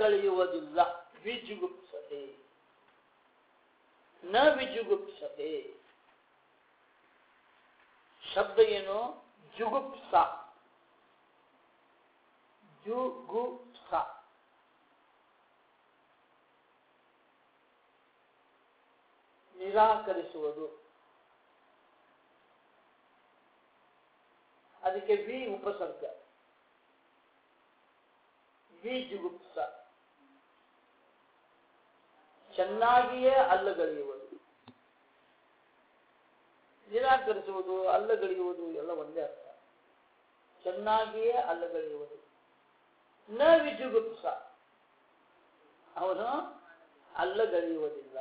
ಅಲ್ಲಗಳೆಯುವುದಿಲ್ಲ ವಿಜುಗುಪ್ಸತೆ ನ ವಿಜುಗುಪ್ಸತೆ ಶಬ್ದ ಏನು ಜುಗುಪ್ಸ ಜುಗುಪ್ಸ ನಿರಾಕರಿಸುವುದು ಅದಕ್ಕೆ ವಿ ಉಪಸರ್ಗ ವಿ ಜುಗುಪ್ಸ ಚೆನ್ನಾಗಿಯೇ ಅಲ್ಲಗಳೆಯುವುದು ನಿರಾಕರಿಸುವುದು ಅಲ್ಲಗಳೆಯುವುದು ಎಲ್ಲ ಒಂದೇ ಅರ್ಥ ಚೆನ್ನಾಗಿಯೇ ಅಲ್ಲಗಳೆಯುವುದು ನ ವಿಜುಗುಪ್ಸ ಅವನು ಅಲ್ಲಗಳೆಯುವುದಿಲ್ಲ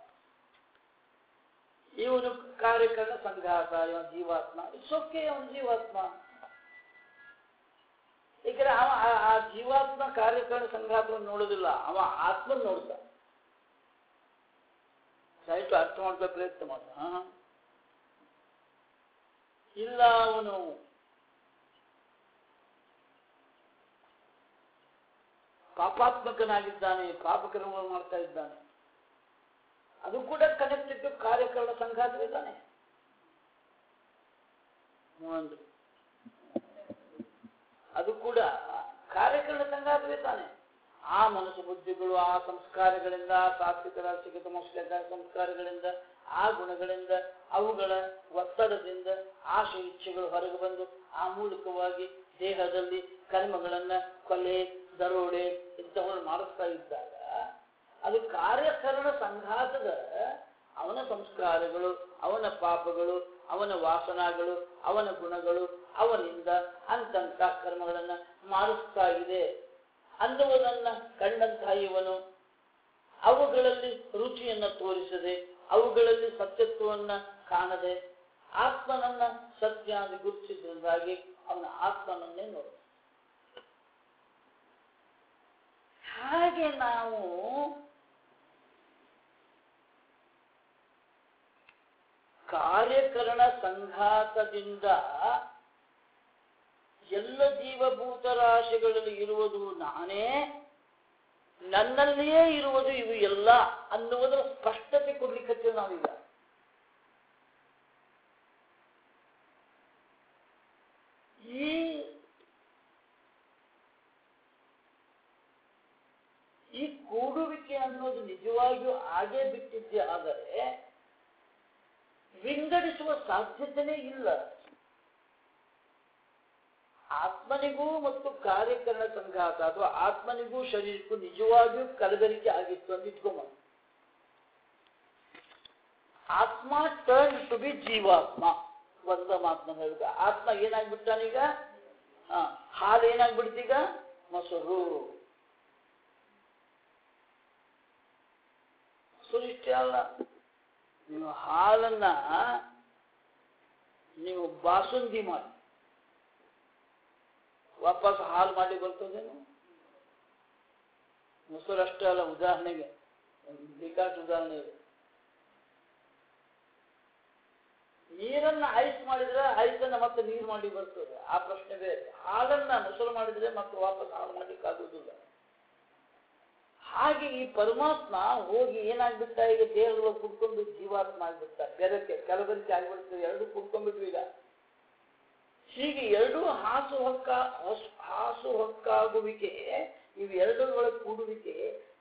ಇವನು ಕಾರ್ಯಕರಣ ಸಂಘಾತ ಇವ ಜೀವಾತ್ಮ ಇಟ್ಸ್ ಓಕೆ ಅವನು ಜೀವಾತ್ಮ ಏಕೆಂದ್ರೆ ಅವ ಆ- ಆ ಜೀವಾತ್ಮ ಕಾರ್ಯಕರಣ ಸಂಘಾತವನ್ನು ನೋಡುದಿಲ್ಲ ಅವ ಆತ್ಮ ನೋಡ್ದ ದಯವಿಟ್ಟು ಅರ್ಥ ಮಾಡ್ಕೋ ಪ್ರಯತ್ನ ಮಾಡ ಇಲ್ಲ ಅವನು ಪಾಪಾತ್ಮಕನಾಗಿದ್ದಾನೆ ಪಾಪಕರ್ಮಗಳು ಮಾಡ್ತಾ ಇದ್ದಾನೆ ಅದು ಕೂಡ ಕನೆಕ್ಟೆಡ್ ಕಾರ್ಯಕರಣ ಸಂಘಾತವಿದ್ದಾನೆ ಒಂದು ಅದು ಕೂಡ ಕಾರ್ಯಕರಣ ಸಂಘಾತವಿದ್ದಾನೆ ಆ ಮನಸ್ಸು ಬುದ್ಧಿಗಳು ಆ ಸಂಸ್ಕಾರಗಳಿಂದ ಸಾತ್ವಿಕ ರಾಸಿಕ ತಮಸ್ಕ ಸಂಸ್ಕಾರಗಳಿಂದ ಆ ಗುಣಗಳಿಂದ ಅವುಗಳ ಒತ್ತಡದಿಂದ ಆಶೆ ಇಚ್ಛೆಗಳು ಹೊರಗೆ ಬಂದು ಆ ಮೂಲಕವಾಗಿ ದೇಹದಲ್ಲಿ ಕರ್ಮಗಳನ್ನ ಕೊಲೆ ದರೋಡೆ ಇಂಥವನ್ನು ಮಾಡಿಸ್ತಾ ಇದ್ದಾಗ ಅದು ಕಾರ್ಯಕರಣ ಸಂಘಾತದ ಅವನ ಸಂಸ್ಕಾರಗಳು ಅವನ ಪಾಪಗಳು ಅವನ ವಾಸನಗಳು ಅವನ ಗುಣಗಳು ಅವನಿಂದ ಅಂತಂತ ಕರ್ಮಗಳನ್ನ ಮಾಡಿಸ್ತಾ ಇದೆ ಅನ್ನುವುದನ್ನ ಕಂಡಂತಹ ಇವನು ಅವುಗಳಲ್ಲಿ ರುಚಿಯನ್ನ ತೋರಿಸದೆ ಅವುಗಳಲ್ಲಿ ಸತ್ಯತ್ವವನ್ನ ಕಾಣದೆ ಆತ್ಮನನ್ನ ಸತ್ಯ ಅಂತ ಗುರುತಿಸಿದ್ರಿಂದಾಗಿ ಅವನ ಆತ್ಮನನ್ನೇ ನೋಡ ಹಾಗೆ ನಾವು ಕಾರ್ಯಕರಣ ಸಂಘಾತದಿಂದ ಎಲ್ಲ ಜೀವಭೂತ ರಾಶಿಗಳಲ್ಲಿ ಇರುವುದು ನಾನೇ ನನ್ನಲ್ಲಿಯೇ ಇರುವುದು ಇವು ಎಲ್ಲ ಅನ್ನುವುದರ ಸ್ಪಷ್ಟತೆ ಕೊಡ್ಲಿಕ್ಕೆ ನಾವೀಗ ಈ ಈ ಕೂಡುವಿಕೆ ಅನ್ನೋದು ನಿಜವಾಗಿಯೂ ಆಗೇ ಬಿಟ್ಟಿದ್ದೆ ಆದರೆ ವಿಂಗಡಿಸುವ ಸಾಧ್ಯತೆನೇ ಇಲ್ಲ ಆತ್ಮನಿಗೂ ಮತ್ತು ಕಾರ್ಯಕರಣ ಸಂಘಾತ ಅಥವಾ ಆತ್ಮನಿಗೂ ಶರೀರಕ್ಕೂ ನಿಜವಾಗಿಯೂ ಕಲಬೆರಿಕೆ ಆಗಿತ್ತು ಅಂತ ಇಟ್ಕೊಂಬ ಆತ್ಮ ಟರ್ನ್ ಟು ಬಿ ಜೀವಾತ್ಮ ಒಂದ ಮಾತನ್ನ ಹೇಳಿದ ಆತ್ಮ ಏನಾಗ್ಬಿಡ್ತಾನೀಗ ಹಾ ಹಾಲು ಏನಾಗ್ಬಿಡ್ತೀಗ ಮೊಸರು ಮೊಸರು ಇಷ್ಟೇ ಅಲ್ಲ ನೀವು ಹಾಲನ್ನ ನೀವು ಬಾಸುಂದಿ ಮಾಡಿ ವಾಪಸ್ ಹಾಲು ಮಾಡಿ ಬರ್ತದೇನು ಮೊಸರು ಅಷ್ಟೇ ಅಲ್ಲ ಉದಾಹರಣೆಗೆ ಒಂದು ಬೇಕಾದ ಉದಾಹರಣೆ ಇದೆ ನೀರನ್ನ ಐಸ್ ಮಾಡಿದ್ರೆ ಐಸನ್ನ ಮತ್ತೆ ನೀರು ಮಾಡಿ ಬರ್ತದೆ ಆ ಪ್ರಶ್ನೆ ಬೇರೆ ಹಾಲನ್ನ ಮೊಸರು ಮಾಡಿದ್ರೆ ಮತ್ತೆ ವಾಪಸ್ ಹಾಲು ಮಾಡ್ಲಿಕ್ಕೆ ಆಗುದಿಲ್ಲ ಹಾಗೆ ಈ ಪರಮಾತ್ಮ ಹೋಗಿ ಏನಾಗ್ಬಿಟ್ಟ ಈಗ ದೇಹಗಳು ಕುಡ್ಕೊಂಡು ಜೀವಾತ್ಮ ಆಗ್ಬಿಟ್ಟ ಬೆರಕೆ ಕೆಲವರಿಗೆ ಆಗ್ಬಿಡ್ತದೆ ಎರಡು ಕುಡ್ಕೊಂಡ್ಬಿಟ್ವಿ ಈಗ ಹೀಗೆ ಎರಡು ಹಾಸು ಹೊಕ್ಕ ಹೊಸ್- ಹಾಸು ಹೊಕ್ಕಾಗುವಿಕೆ ಇವೆರಡುಗಳ ಕೂಡುವಿಕೆ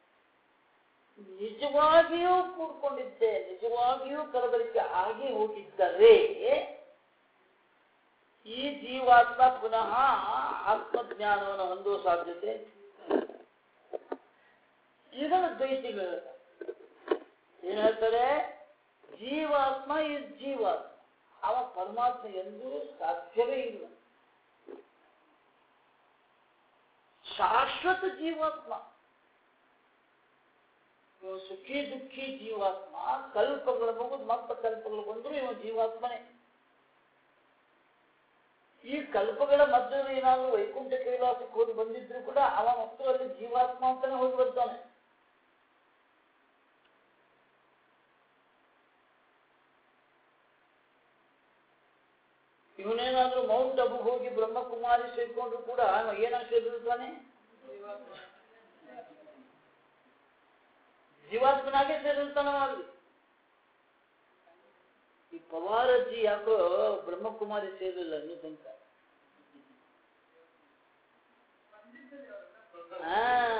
ನಿಜವಾಗಿಯೂ ಕೂಡ್ಕೊಂಡಿದ್ದೆ ನಿಜವಾಗಿಯೂ ಕಲಬಲಿಕೆ ಆಗಿ ಹೋಗಿದ್ದರೆ ಈ ಜೀವಾತ್ಮ ಪುನಃ ಆತ್ಮಜ್ಞಾನವನ್ನು ಹೊಂದುವ ಸಾಧ್ಯತೆ ಇದನ್ನು ದ್ವೈತಿಗಳು ಏನ್ ಹೇಳ್ತಾರೆ ಜೀವಾತ್ಮ ಇಸ್ ಜೀವಾತ್ಮ ಅವ ಪರಮಾತ್ಮ ಎಂದೂ ಸಾಧ್ಯವೇ ಇಲ್ಲ ಶಾಶ್ವತ ಜೀವಾತ್ಮ ಇವ ಸುಖಿ ದುಃಖಿ ಜೀವಾತ್ಮ ಕಲ್ಪಗಳು ಮುಗಿದು ಮತ್ತೆ ಕಲ್ಪಗಳು ಬಂದ್ರು ಇವ ಜೀವಾತ್ಮನೇ ಈ ಕಲ್ಪಗಳ ಮಧ್ಯದಲ್ಲಿ ಏನಾದ್ರು ವೈಕುಂಠ ಕೈಲಾಸಕ್ಕೆ ಹೋಗಿ ಬಂದಿದ್ರು ಕೂಡ ಅವ ಮತ್ತು ಅಲ್ಲಿ ಜೀವಾತ್ಮ ಅಂತಾನೆ ಹೋಗಿ ಬರ್ತಾನೆ ಇವನೇನಾದ್ರೂ ಮೌಂಟ್ ಅಬು ಹೋಗಿ ಬ್ರಹ್ಮಕುಮಾರಿ ಸೇರ್ಕೊಂಡ್ರು ಕೂಡ ಅವ ಏನಾಗಿ ಸೇರಿರ್ತಾನೆ ಜೀವಾತ್ಮನಾಗೆ ಸೇರಿರ್ತಾನ ಮಾಡ್ರಿ ಈ ಪವಾರಜ್ಜಿ ಯಾಕೋ ಬ್ರಹ್ಮಕುಮಾರಿ ಸೇರಿಲ್ಲ ಇನ್ನೂ ತನಕ ಹಾ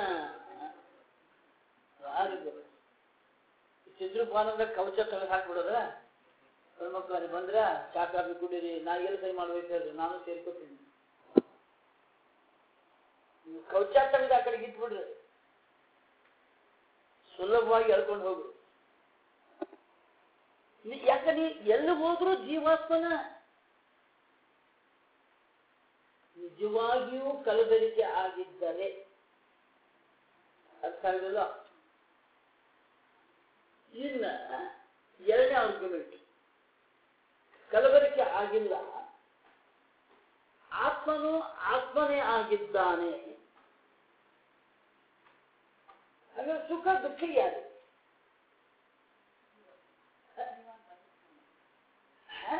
ಯಾರಿಗೂ ಚಿತ್ರಪಾನಂದ ಕವಚ ತೆಗೆದು ಹಾಕ್ಬಿಡೋದ ಬ್ರಹ್ಮಕುಮಾರಿ ಬಂದ್ರ ಚಾ ಕಾಫಿ ಕುಡೀರಿ ನಾ ಎಲ್ಲಿ ಸರಿ ಮಾಡ್ಬೇಕು ಹೇಳ್ರಿ ನಾನು ಸೇರ್ಕೋತೀನಿ ನೀವು ಕವಚ ತೆಗೆದು ಆ ಕಡೆಗೆ ಇಟ್ಬಿಡ್ರಿ ಸುಲಭವಾಗಿ ಎಳ್ಕೊಂಡು ಹೋಗ್ರಿ ನೀ- ಯಾಕ ನೀ ಎಲ್ಲಿ ಹೋದ್ರೂ ಜೀವಾತ್ಮನ ನಿಜವಾಗಿಯೂ ಕಲಬೆರಿಕೆ ಆಗಿದ್ದರೆ ಅರ್ಥ ಆಗಲಿಲ್ಲ ಇನ್ನ ಎರಡನೇ ಆರ್ಗ್ಯುಮೆಂಟ್ ಕಲಬೆರಿಕೆ ಆಗಿಲ್ಲ ಆತ್ಮನು ಆತ್ಮನೇ ಆಗಿದ್ದಾನೆ ಹಾಗಾದ್ರೆ ಸುಖ ದುಃಖ ಯಾರು ಹ?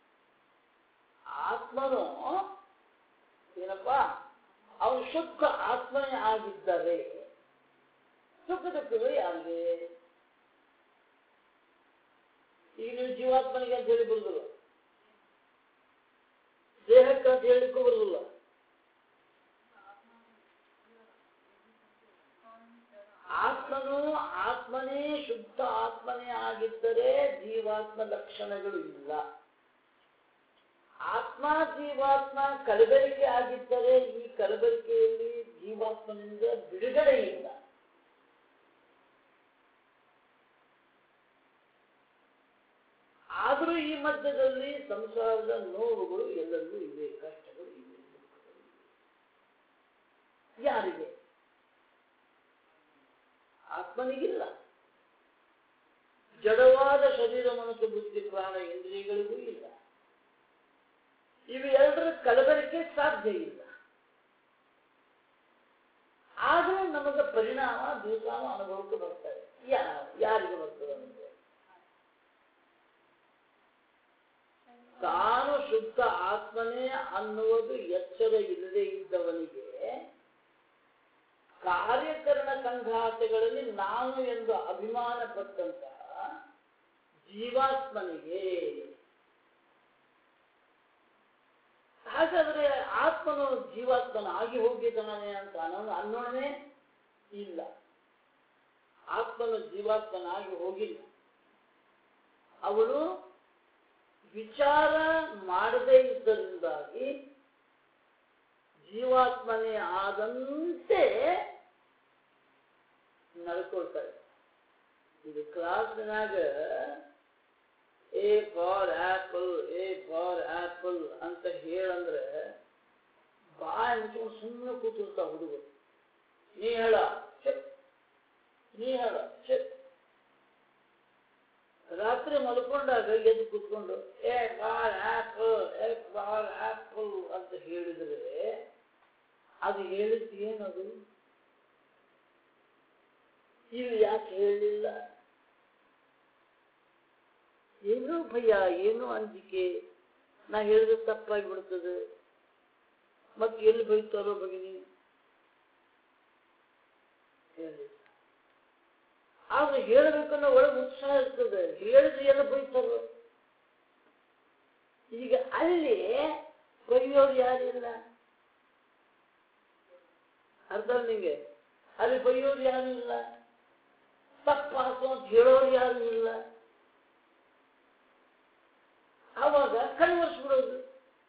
ಆತ್ಮನು ಏನಪ್ಪ ಅವನು ಶುದ್ಧ ಆತ್ಮನೇ ಆಗಿದ್ದರೆ ಸುಖ ದುಃಖಗಳು ಯಾರಿಗೆ ಈಗ ನೀವು ಜೀವಾತ್ಮನಿಗೆ ಅಂತ ಹೇಳಿ ಬರುದಿಲ್ಲ ದೇಹಕ್ಕೆ ಅಂತ ಹೇಳಿಕ್ಕೂ ಬರುದಿಲ್ಲ ಆತ್ಮನು ಆತ್ಮನೇ ಶುದ್ಧ ಆತ್ಮನೇ ಆಗಿದ್ದರೆ ಜೀವಾತ್ಮ ಲಕ್ಷಣಗಳು ಇಲ್ಲ ಆತ್ಮ ಜೀವಾತ್ಮ ಕಲಬೆರಿಕೆ ಆಗಿದ್ದರೆ ಈ ಕಲಬೆರಿಕೆಯಲ್ಲಿ ಜೀವಾತ್ಮನಿಂದ ಬಿಡುಗಡೆ ಇಲ್ಲ ಆದರೂ ಈ ಮಧ್ಯದಲ್ಲಿ ಸಂಸಾರದ ನೋವುಗಳು ಎಲ್ಲರಿಗೂ ಇವೆ ಕಷ್ಟಗಳು ಇವೆ ದುಃಖಗಳು ಇವೆ. ಯಾರಿಗೆ ಆತ್ಮನಿಗಿಲ್ಲ ಜಡವಾದ ಶರೀರ ಮನಸ್ಸು ಬುದ್ಧಿ ಪ್ರಾಣ ಇಂದ್ರಿಯಗಳಿಗೂ ಇಲ್ಲ ಇವು ಎರಡರ ಕಲಬೆರಕೆ ಸಾಧ್ಯ ಇಲ್ಲ ಆದರೂ ನಮಗೆ ಪರಿಣಾಮ ದಿವಸಾನ ಅನುಭವಕ್ಕೆ ಬರ್ತದೆ ಯಾ ಯಾರಿಗೆ ಬರ್ತದೆ ಅಂದ್ರೆ ತಾನು ಶುದ್ಧ ಆತ್ಮನೇ ಅನ್ನುವುದು ಎಚ್ಚರ ಇಲ್ಲದೆ ಇದ್ದವನಿಗೆ ಕಾರ್ಯಕರಣ ಸಂಘಾತಗಳಲ್ಲಿ ನಾನು ಎಂದು ಅಭಿಮಾನ ಪಟ್ಟಂತಹ ಜೀವಾತ್ಮನಿಗೆ ಹಾಗಾದ್ರೆ ಆತ್ಮನು ಜೀವಾತ್ಮನ ಆಗಿ ಹೋಗಿದ್ದಾನೆ ಅಂತ ಅನ್ನೋ ಅನ್ನೋಣನೆ ಇಲ್ಲ ಆತ್ಮನು ಜೀವಾತ್ಮನಾಗಿ ಹೋಗಿಲ್ಲ ಅವನು ವಿಚಾರ ಮಾಡದೇ ಇದ್ದರಿಂದಾಗಿ ಜೀವಾತ್ಮನೇ ಆದಂತೆ ನಡ್ಕೊಳ್ತಾರೆ ಇದು ಕ್ಲಾಸ್ನಾಗ A for apple A for apple ಅಂತ ಹೇಳಂದ್ರೆ ಬಾಯಿ ಮುಚ್ಕೊಂಡು ಸುಮ್ಮನೆ ಕೂತಿರ್ತಾವ ಹುಡುಗರು ನೀ ಹೇಳ ಚೆಕ್ ನೀ ಹೇಳ ಚೆಕ್ ರಾತ್ರಿ ಮಲ್ಕೊಂಡಾಗ ಎದ್ದು ಕೂತ್ಕೊಂಡು A for apple A for apple ಅಂತ ಹೇಳಿದ್ರೆ ಅದು ಹೇಳಿದ್ದು ಏನದು ಇಲ್ಲಿ ಯಾಕೆ ಹೇಳಿಲ್ಲ ಏನೋ ಭಯ ಏನೋ ಅಂಜಿಕೆ ನಾ ಹೇಳಿದ್ರೆ ತಪ್ಪಾಗಿ ಬಿಡ್ತದೆ ಮತ್ತೆ ಎಲ್ಲಿ ಬೈತಾರೋ ಭಗಿನಿ ಹೇಳಿ ಆದ್ರೆ ಹೇಳಬೇಕನ್ನೋ ಒಳಗೆ ಉತ್ಸಾಹ ಇರ್ತದೆ ಹೇಳಿದ್ರೆ ಎಲ್ಲ ಬೈತಾರೋ ಈಗ ಅಲ್ಲಿ ಬೈಯೋರು ಯಾರಿಲ್ಲ ಅರ್ಥ ನಿಂಗೆ ಅಲ್ಲಿ ಬೈಯೋರು ಯಾರು ಇಲ್ಲ ತಪ್ಪಾತು ಅಂತ ಹೇಳೋರು ಯಾರು ಇಲ್ಲ ಆವಾಗ ಕನ್ವರ್ಸ್ಬಿಡೋದು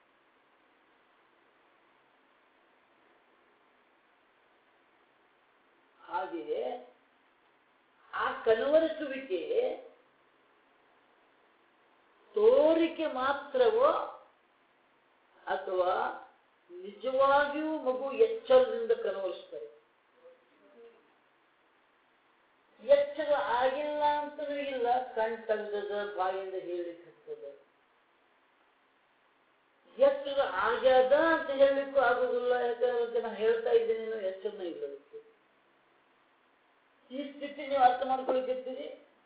ಹಾಗೆಯೇ ಆ ಕನ್ವರಿಸುವಿಕೆ ತೋರಿಕೆ ಮಾತ್ರವೋ ಅಥವಾ ನಿಜವಾಗಿಯೂ ಮಗು ಎಚ್ಚರದಿಂದ ಕನ್ವರಿಸ್ತಾರೆ ಎಚ್ಚರ ಆಗಿಲ್ಲ ಅಂತನೂ ಇಲ್ಲ ಕಣ್ ತೆಗ್ದದ ಬಾಯಿಂದ ಹೇಳಿಕ್ ಹತ್ತದ ಎಚ್ಚರ ಆಗ್ಯಾದ ಅಂತ ಹೇಳಲಿಕ್ಕೂ ಆಗುದಿಲ್ಲ ಯಾಕಂದ್ರೆ ನಾನು ಹೇಳ್ತಾ ಇದ್ದೀನಿ ಇನ್ನೂ ಎಚ್ಚರನೇ ಇಲ್ಲ ಅದಕ್ಕೆ ಈ ಸ್ಥಿತಿ ನೀವು ಅರ್ಥ ಮಾಡ್ಕೊಳಕಿರ್ತೀರಿ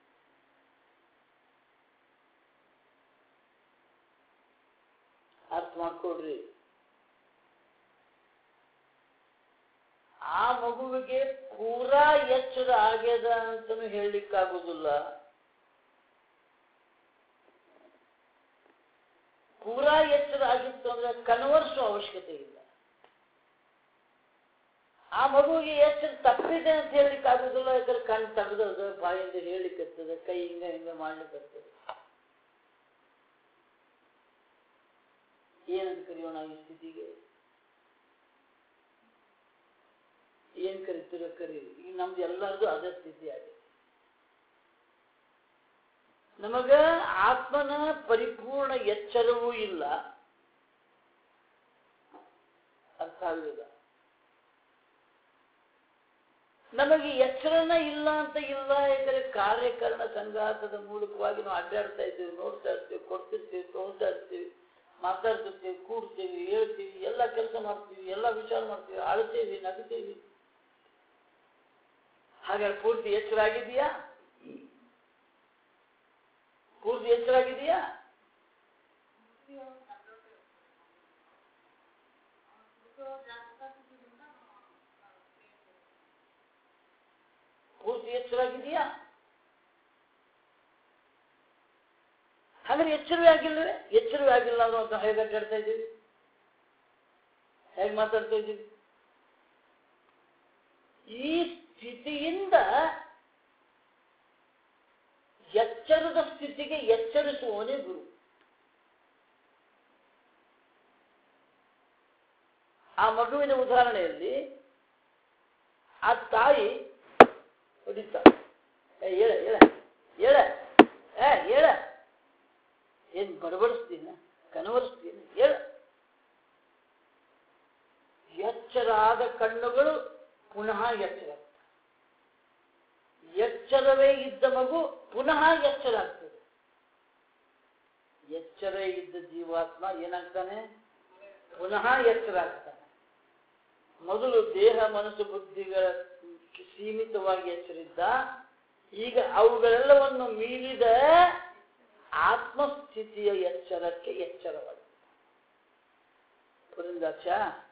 ಅರ್ಥ ಮಾಡ್ಕೊಡ್ರಿ ಆ ಮಗುವಿಗೆ ಪೂರಾ ಎಚ್ಚರ ಎಚ್ಚರ ಆಗ್ಯದ ಅಂತನೂ ಹೇಳಲಿಕ್ಕಾಗುದಿಲ್ಲ ಪೂರಾ ಎಚ್ಚರ ಆಗಿತ್ತು ಅಂದ್ರೆ ಕನ್ವರ್ಸೋ ಅವಶ್ಯಕತೆ ಇಲ್ಲ ಆ ಮಗುವಿಗೆ ಎಚ್ಚರ ತಪ್ಪಿದೆ ಅಂತ ಹೇಳಲಿಕ್ಕೆ ಆಗುದಿಲ್ಲ ಯಾಕಂದ್ರೆ ಕಣ್ ತೆಗೆದದ ಬಾಯಿಂದ ಹೇಳಿಕತ್ತದ ಕೈ ಹಿಂಗ ಹಿಂಗ ಮಾಡ್ಲಿಕ್ಕತ್ತದ ಏನಂತ ಕರೆಯೋಣ ಈ ಸ್ಥಿತಿಗೆ ಏನ್ ಕರಿತೀರ ಕರೀರಿ ಈಗ ನಮ್ದು ಎಲ್ಲರದು ಅದೇ ಸ್ಥಿತಿ ಆಗಿದೆ ನಮಗ ಆತ್ಮನ ಪರಿಪೂರ್ಣ ಎಚ್ಚರವೂ ಇಲ್ಲ ಅರ್ಥ ಆಗಲಿಲ್ಲ ನಮಗೆ ಎಚ್ಚರನ ಇಲ್ಲ ಅಂತ ಇಲ್ಲ ಯಾಕಂದ್ರೆ ಕಾರ್ಯಕರಣ ಸಂಘಾತದ ಮೂಲಕವಾಗಿ ನಾವು ಅಡ್ಡಾಡ್ತಾ ಇದ್ದೀವಿ ನೋಡ್ತಾ ಇರ್ತೀವಿ ಕೊಡ್ತಿರ್ತೀವಿ ತೋರ್ತಾ ಇರ್ತೀವಿ ಮಾತಾಡ್ತಿರ್ತೀವಿ ಕೂಡ್ತೀವಿ ಹೇಳ್ತೀವಿ ಎಲ್ಲ ಕೆಲಸ ಮಾಡ್ತೀವಿ ಎಲ್ಲ ವಿಚಾರ ಮಾಡ್ತೀವಿ ಅಳ್ತೀವಿ ನಗ್ತೀವಿ ಹಾಗಾದ್ರೆ ಪೂರ್ತಿ ಎಚ್ಚರ ಆಗಿದೆಯಾ ಪೂರ್ತಿ ಎಚ್ಚರ ಆಗಿದೆಯಾ ಪೂರ್ತಿ ಎಚ್ಚರಾಗಿದೆಯಾ ಹಾಗಾದ್ರೆ ಎಚ್ಚರವೇ ಆಗಿಲ್ಲವೇ ಎಚ್ಚರವೇ ಆಗಿಲ್ಲ ಅನ್ನೋ ಅಂತ ಹೇಗೆ ಅಡ್ಡಾಡ್ತಾ ಇದ್ದೀವಿ ಹೇಗೆ ಮಾತಾಡ್ತಾ ಇದ್ದೀವಿ ಈ ಸ್ಥಿತಿಯಿಂದ ಎಚ್ಚರದ ಸ್ಥಿತಿಗೆ ಎಚ್ಚರಿಸುವವನೇ ಗುರು ಆ ಮಗುವಿನ ಉದಾಹರಣೆಯಲ್ಲಿ ಆ ತಾಯಿ ಹೊಡಿತ ಏ ಹೇಳ ಹೇಳ ಹೇಳ ಏ ಹೇಳ ಏನ್ ಬಡಬಡಿಸ್ತೀನ ಕನವರಿಸ್ತೀನ ಹೇಳ ಎಚ್ಚರ ಆದ ಕಣ್ಣುಗಳು ಪುನಃ ಎಚ್ಚರ ಎಚ್ಚರವೇ ಇದ್ದ ಮಗು ಪುನಃ ಎಚ್ಚರ ಆಗ್ತದೆ ಎಚ್ಚರ ಇದ್ದ ಜೀವಾತ್ಮ ಏನಾಗ್ತಾನೆ ಪುನಃ ಎಚ್ಚರ ಆಗ್ತಾನೆ ಮೊದಲು ದೇಹ ಮನಸ್ಸು ಬುದ್ಧಿಗಳ ಸೀಮಿತವಾಗಿ ಎಚ್ಚರಿದ್ದ ಈಗ ಅವುಗಳೆಲ್ಲವನ್ನು ಮೀರಿದ ಆತ್ಮಸ್ಥಿತಿಯ ಎಚ್ಚರಕ್ಕೆ ಎಚ್ಚರವಾಗಿದೆ ಪುರಂದಾಕ್ಷ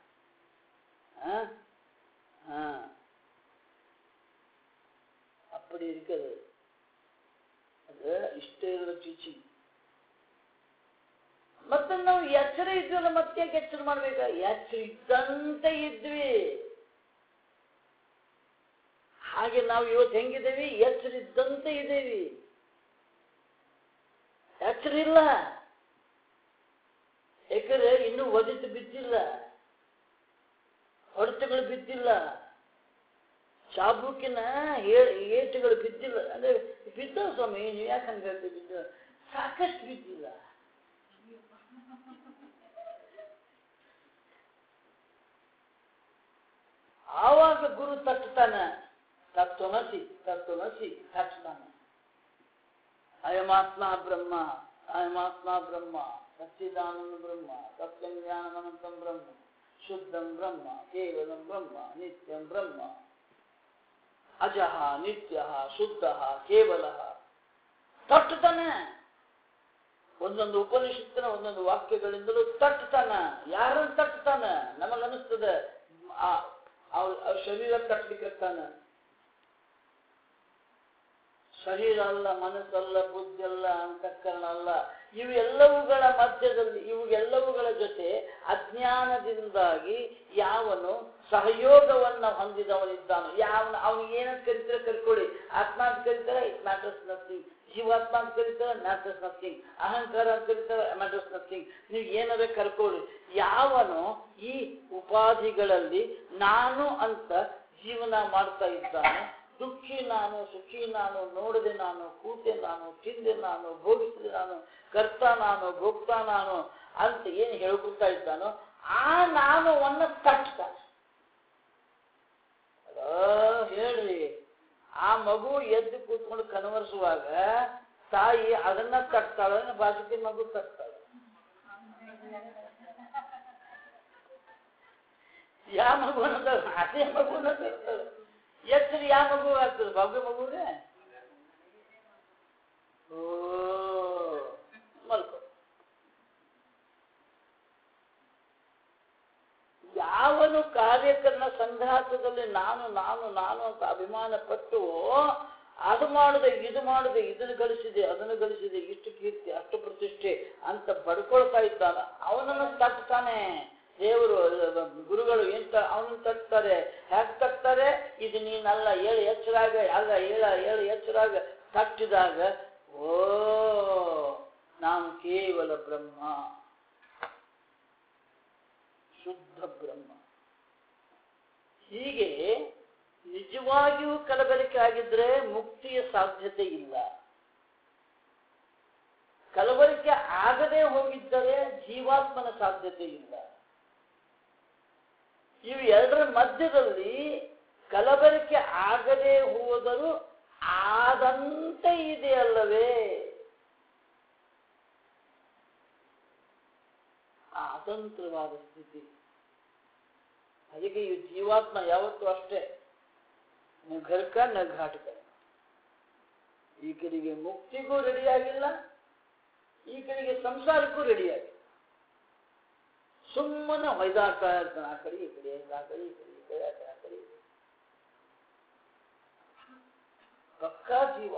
அப்படி இருக்குது ಅದು ಇಷ್ಟೇ ಇರೋ ಟೀಚಿಂಗ್ ಮತ್ತೆ ನಾವು ಎಚ್ಚರ ಇದ್ವಲ್ಲ ಮತ್ತೆ ಯಾಕೆ ಎಚ್ಚರ ಮಾಡ್ಬೇಕ ಎಚ್ಚರ ಇದ್ದಂತೆ ಇದ್ವಿ ಹಾಗೆ ನಾವು ಇವತ್ತು ಹೆಂಗಿದ್ದೇವಿ ಎಚ್ಚರ ಇದ್ದಂತೆ ಇದ್ದೇವಿ ಎಚ್ಚರ ಇಲ್ಲ ಯಾಕಂದ್ರೆ ಇನ್ನೂ ಒದಿತು ಬಿದ್ದಿಲ್ಲ ಹೊಡೆತಗಳು ಬಿದ್ದಿಲ್ಲ ಚಾಬುಕಿನ ಏಟುಗಳು ಬಿದ್ದಿಲ್ಲ ಅಂದ್ರೆ ಬಿದ್ದವ ಸ್ವಾಮಿ ನೀವು ಯಾಕೆ ಹಂಗೆ ಹೇಳ್ತೀವಿ ಬಿದ್ದ ಸಾಕಷ್ಟು ಬಿದ್ದಿಲ್ಲ ಆವಾಗ ಗುರು ತಟ್ಟತಾನ ತತ್ವಮಸಿ ತತ್ವಮಸಿ ತಟ್ಟತಾನ ಅಯಮಾತ್ಮ ಬ್ರಹ್ಮ ಅಯಮಾತ್ಮ ಬ್ರಹ್ಮ ಸಚ್ಚಿದಾನಂದ ಬ್ರಹ್ಮ ಸತ್ಯಂ ಜ್ಞಾನಮನಂತಂ ಬ್ರಹ್ಮ ಶುದ್ಧಂ ಬ್ರಹ್ಮ ಕೇವಲಂ ಬ್ರಹ್ಮ ನಿತ್ಯಂ ಬ್ರಹ್ಮ ಅಜಃ ನಿತ್ಯ ಶುದ್ಧ ಕೇವಲ ತಟ್ಟುತ್ತಾನೆ ಒಂದೊಂದು ಉಪನಿಷತ್ತಿನ ಒಂದೊಂದು ವಾಕ್ಯಗಳಿಂದಲೂ ತಟ್ಟುತ್ತಾನ ಯಾರನ್ನು ತಟ್ಟುತ್ತಾನ ನಮಗನಿಸ್ತದೆ ಶರೀರ ತಟ್ಟಲಿಕ್ಕಿರ್ತಾನ ಶರೀರ ಅಲ್ಲ ಮನಸ್ಸಲ್ಲ ಬುದ್ಧಿ ಅಲ್ಲ ಅಂತಃಕರಣ ಅಲ್ಲ ಇವೆಲ್ಲವುಗಳ ಮಧ್ಯದಲ್ಲಿ ಇವುಗೆಲ್ಲವುಗಳ ಜೊತೆ ಅಜ್ಞಾನದಿಂದಾಗಿ ಯಾವನು ಸಹಯೋಗವನ್ನ ಹೊಂದಿದವನಿದ್ದಾನೋ ಯಾವನ ಅವನಿಗೆ ಏನಂತ ಕರಿತಾರೆ ಕರ್ಕೊಳ್ಳಿ ಆತ್ಮ ಅಂತ ಕರೀತಾರೆ ಇಟ್ ಮ್ಯಾಟರ್ಸ್ ನಥಿಂಗ್ ಜೀವಾತ್ಮ ಅಂತ ಕರೀತಾರೆ ಮ್ಯಾಟರ್ಸ್ ನಥಿಂಗ್ ಅಹಂಕಾರ ಅಂತ ಕರೀತಾರೆ ಮ್ಯಾಟರ್ಸ್ ನಥಿಂಗ್ ನೀವು ಏನಾದ್ರೆ ಕರ್ಕೊಳ್ಳಿ ಯಾವನು ಈ ಉಪಾಧಿಗಳಲ್ಲಿ ನಾನು ಅಂತ ಜೀವನ ಮಾಡ್ತಾ ಇದ್ದಾನೆ ದುಃಖಿ ನಾನು ಸುಖಿ ನಾನು ನೋಡದೆ ನಾನು ಕೂತೆ ನಾನು ತಿಂದೆ ನಾನು ಭೋಗಿಸಿದೆ ನಾನು ಕರ್ತ ನಾನು ಭೋಗ್ತಾ ನಾನು ಅಂತ ಏನು ಹೇಳ್ಕೊತಾ ಇದ್ದಾನೋ ಆ ನಾನುವನ್ನ ತಟ್ತಾನೆ ಹೇಳ್ರಿ ಆ ಮಗು ಎದ್ದು ಕೂತ್ಕೊಂಡು ಕನ್ವರ್ಸುವಾಗ ತಾಯಿ ಅದನ್ನ ತಟ್ತಾಳ ಬಾಜುಕಿ ಮಗು ತಟ್ತಾಳ ಯಾವ ಮಗು ಅನ್ನೋದು ಅದೇ ಮಗುನ ತಟ್ತಾಳೆ ಎಚ್ಚರಿ ಯಾವ ಮಗು ಆಗ್ತದೆ ಭವ್ಯ ಮಗುಗೆ ಓ ಮಲ್ಕೋ ಯಾವನು ಕಾರ್ಯಕರಣ ಸಂಘಾತ ಪುರುಷಾರ್ಥದಲ್ಲಿ ನಾನು ನಾನು ನಾನು ಅಂತ ಅಭಿಮಾನ ಪಟ್ಟು ಅದು ಮಾಡದೆ ಇದು ಮಾಡದೆ ಇದನ್ನು ಗಳಿಸಿದೆ ಅದನ್ನು ಗಳಿಸಿದೆ ಇಷ್ಟು ಕೀರ್ತಿ ಅಷ್ಟು ಪ್ರತಿಷ್ಠೆ ಅಂತ ಬಡ್ಕೊಳ್ತಾ ಇದ್ದಾನ ಅವನನ್ನು ತಟ್ತಾನೆ ದೇವರು ಗುರುಗಳು ಎಂತ ಅವನನ್ನು ತಟ್ತಾರೆ ಹ್ಯಾಕ್ ತಟ್ತಾರೆ ಇದು ನೀನಲ್ಲ ಏಳು ಎಚ್ಚರಾಗ ಅಲ್ಲ ಏಳ ಏಳು ಎಚ್ಚರಾಗ ತಟ್ಟಿದಾಗ ಓ ನಾನು ಕೇವಲ ಬ್ರಹ್ಮ ಶುದ್ಧ ಬ್ರಹ್ಮ ಹೀಗೆ ನಿಜವಾಗಿಯೂ ಕಲಬೆರಕೆ ಆಗಿದ್ರೆ ಮುಕ್ತಿಯ ಸಾಧ್ಯತೆ ಇಲ್ಲ ಕಲಬೆರಕೆ ಆಗದೆ ಹೋಗಿದ್ದರೆ ಜೀವಾತ್ಮನ ಸಾಧ್ಯತೆ ಇಲ್ಲ ಇವು ಎರಡರ ಮಧ್ಯದಲ್ಲಿ ಕಲಬೆರಕೆ ಆಗದೆ ಹೋದರೂ ಆದಂತೆ ಇದೆಯಲ್ಲವೇ ಆ ಅತಂತ್ರವಾದ ಸ್ಥಿತಿ ಅದಕ್ಕೆ ಈ ಜೀವಾತ್ಮ ಯಾವತ್ತೂ ಅಷ್ಟೇ ನ ಘರ್ಕ ನ ಘಾಟಕ ಈ ಕಡೆಗೆ ಮುಕ್ತಿಗೂ ರೆಡಿಯಾಗಿಲ್ಲ ಈ ಕಡೆಗೆ ಸಂಸಾರಕ್ಕೂ ರೆಡಿಯಾಗಿಲ್ಲ ಸುಮ್ಮನೆ ಹೊಯ್ದಾಡ್ತಾ ಇರ್ತಾನೆ ಆ ಕಡೆ ಈ ಕಡೆ ಆ ಕಡೆ ಈ ಕಡೆ ಈ ಕಡೆ ಆ ಕಡೆ ಆ ಕಡೆ ಪಕ್ಕಾ ಜೀವ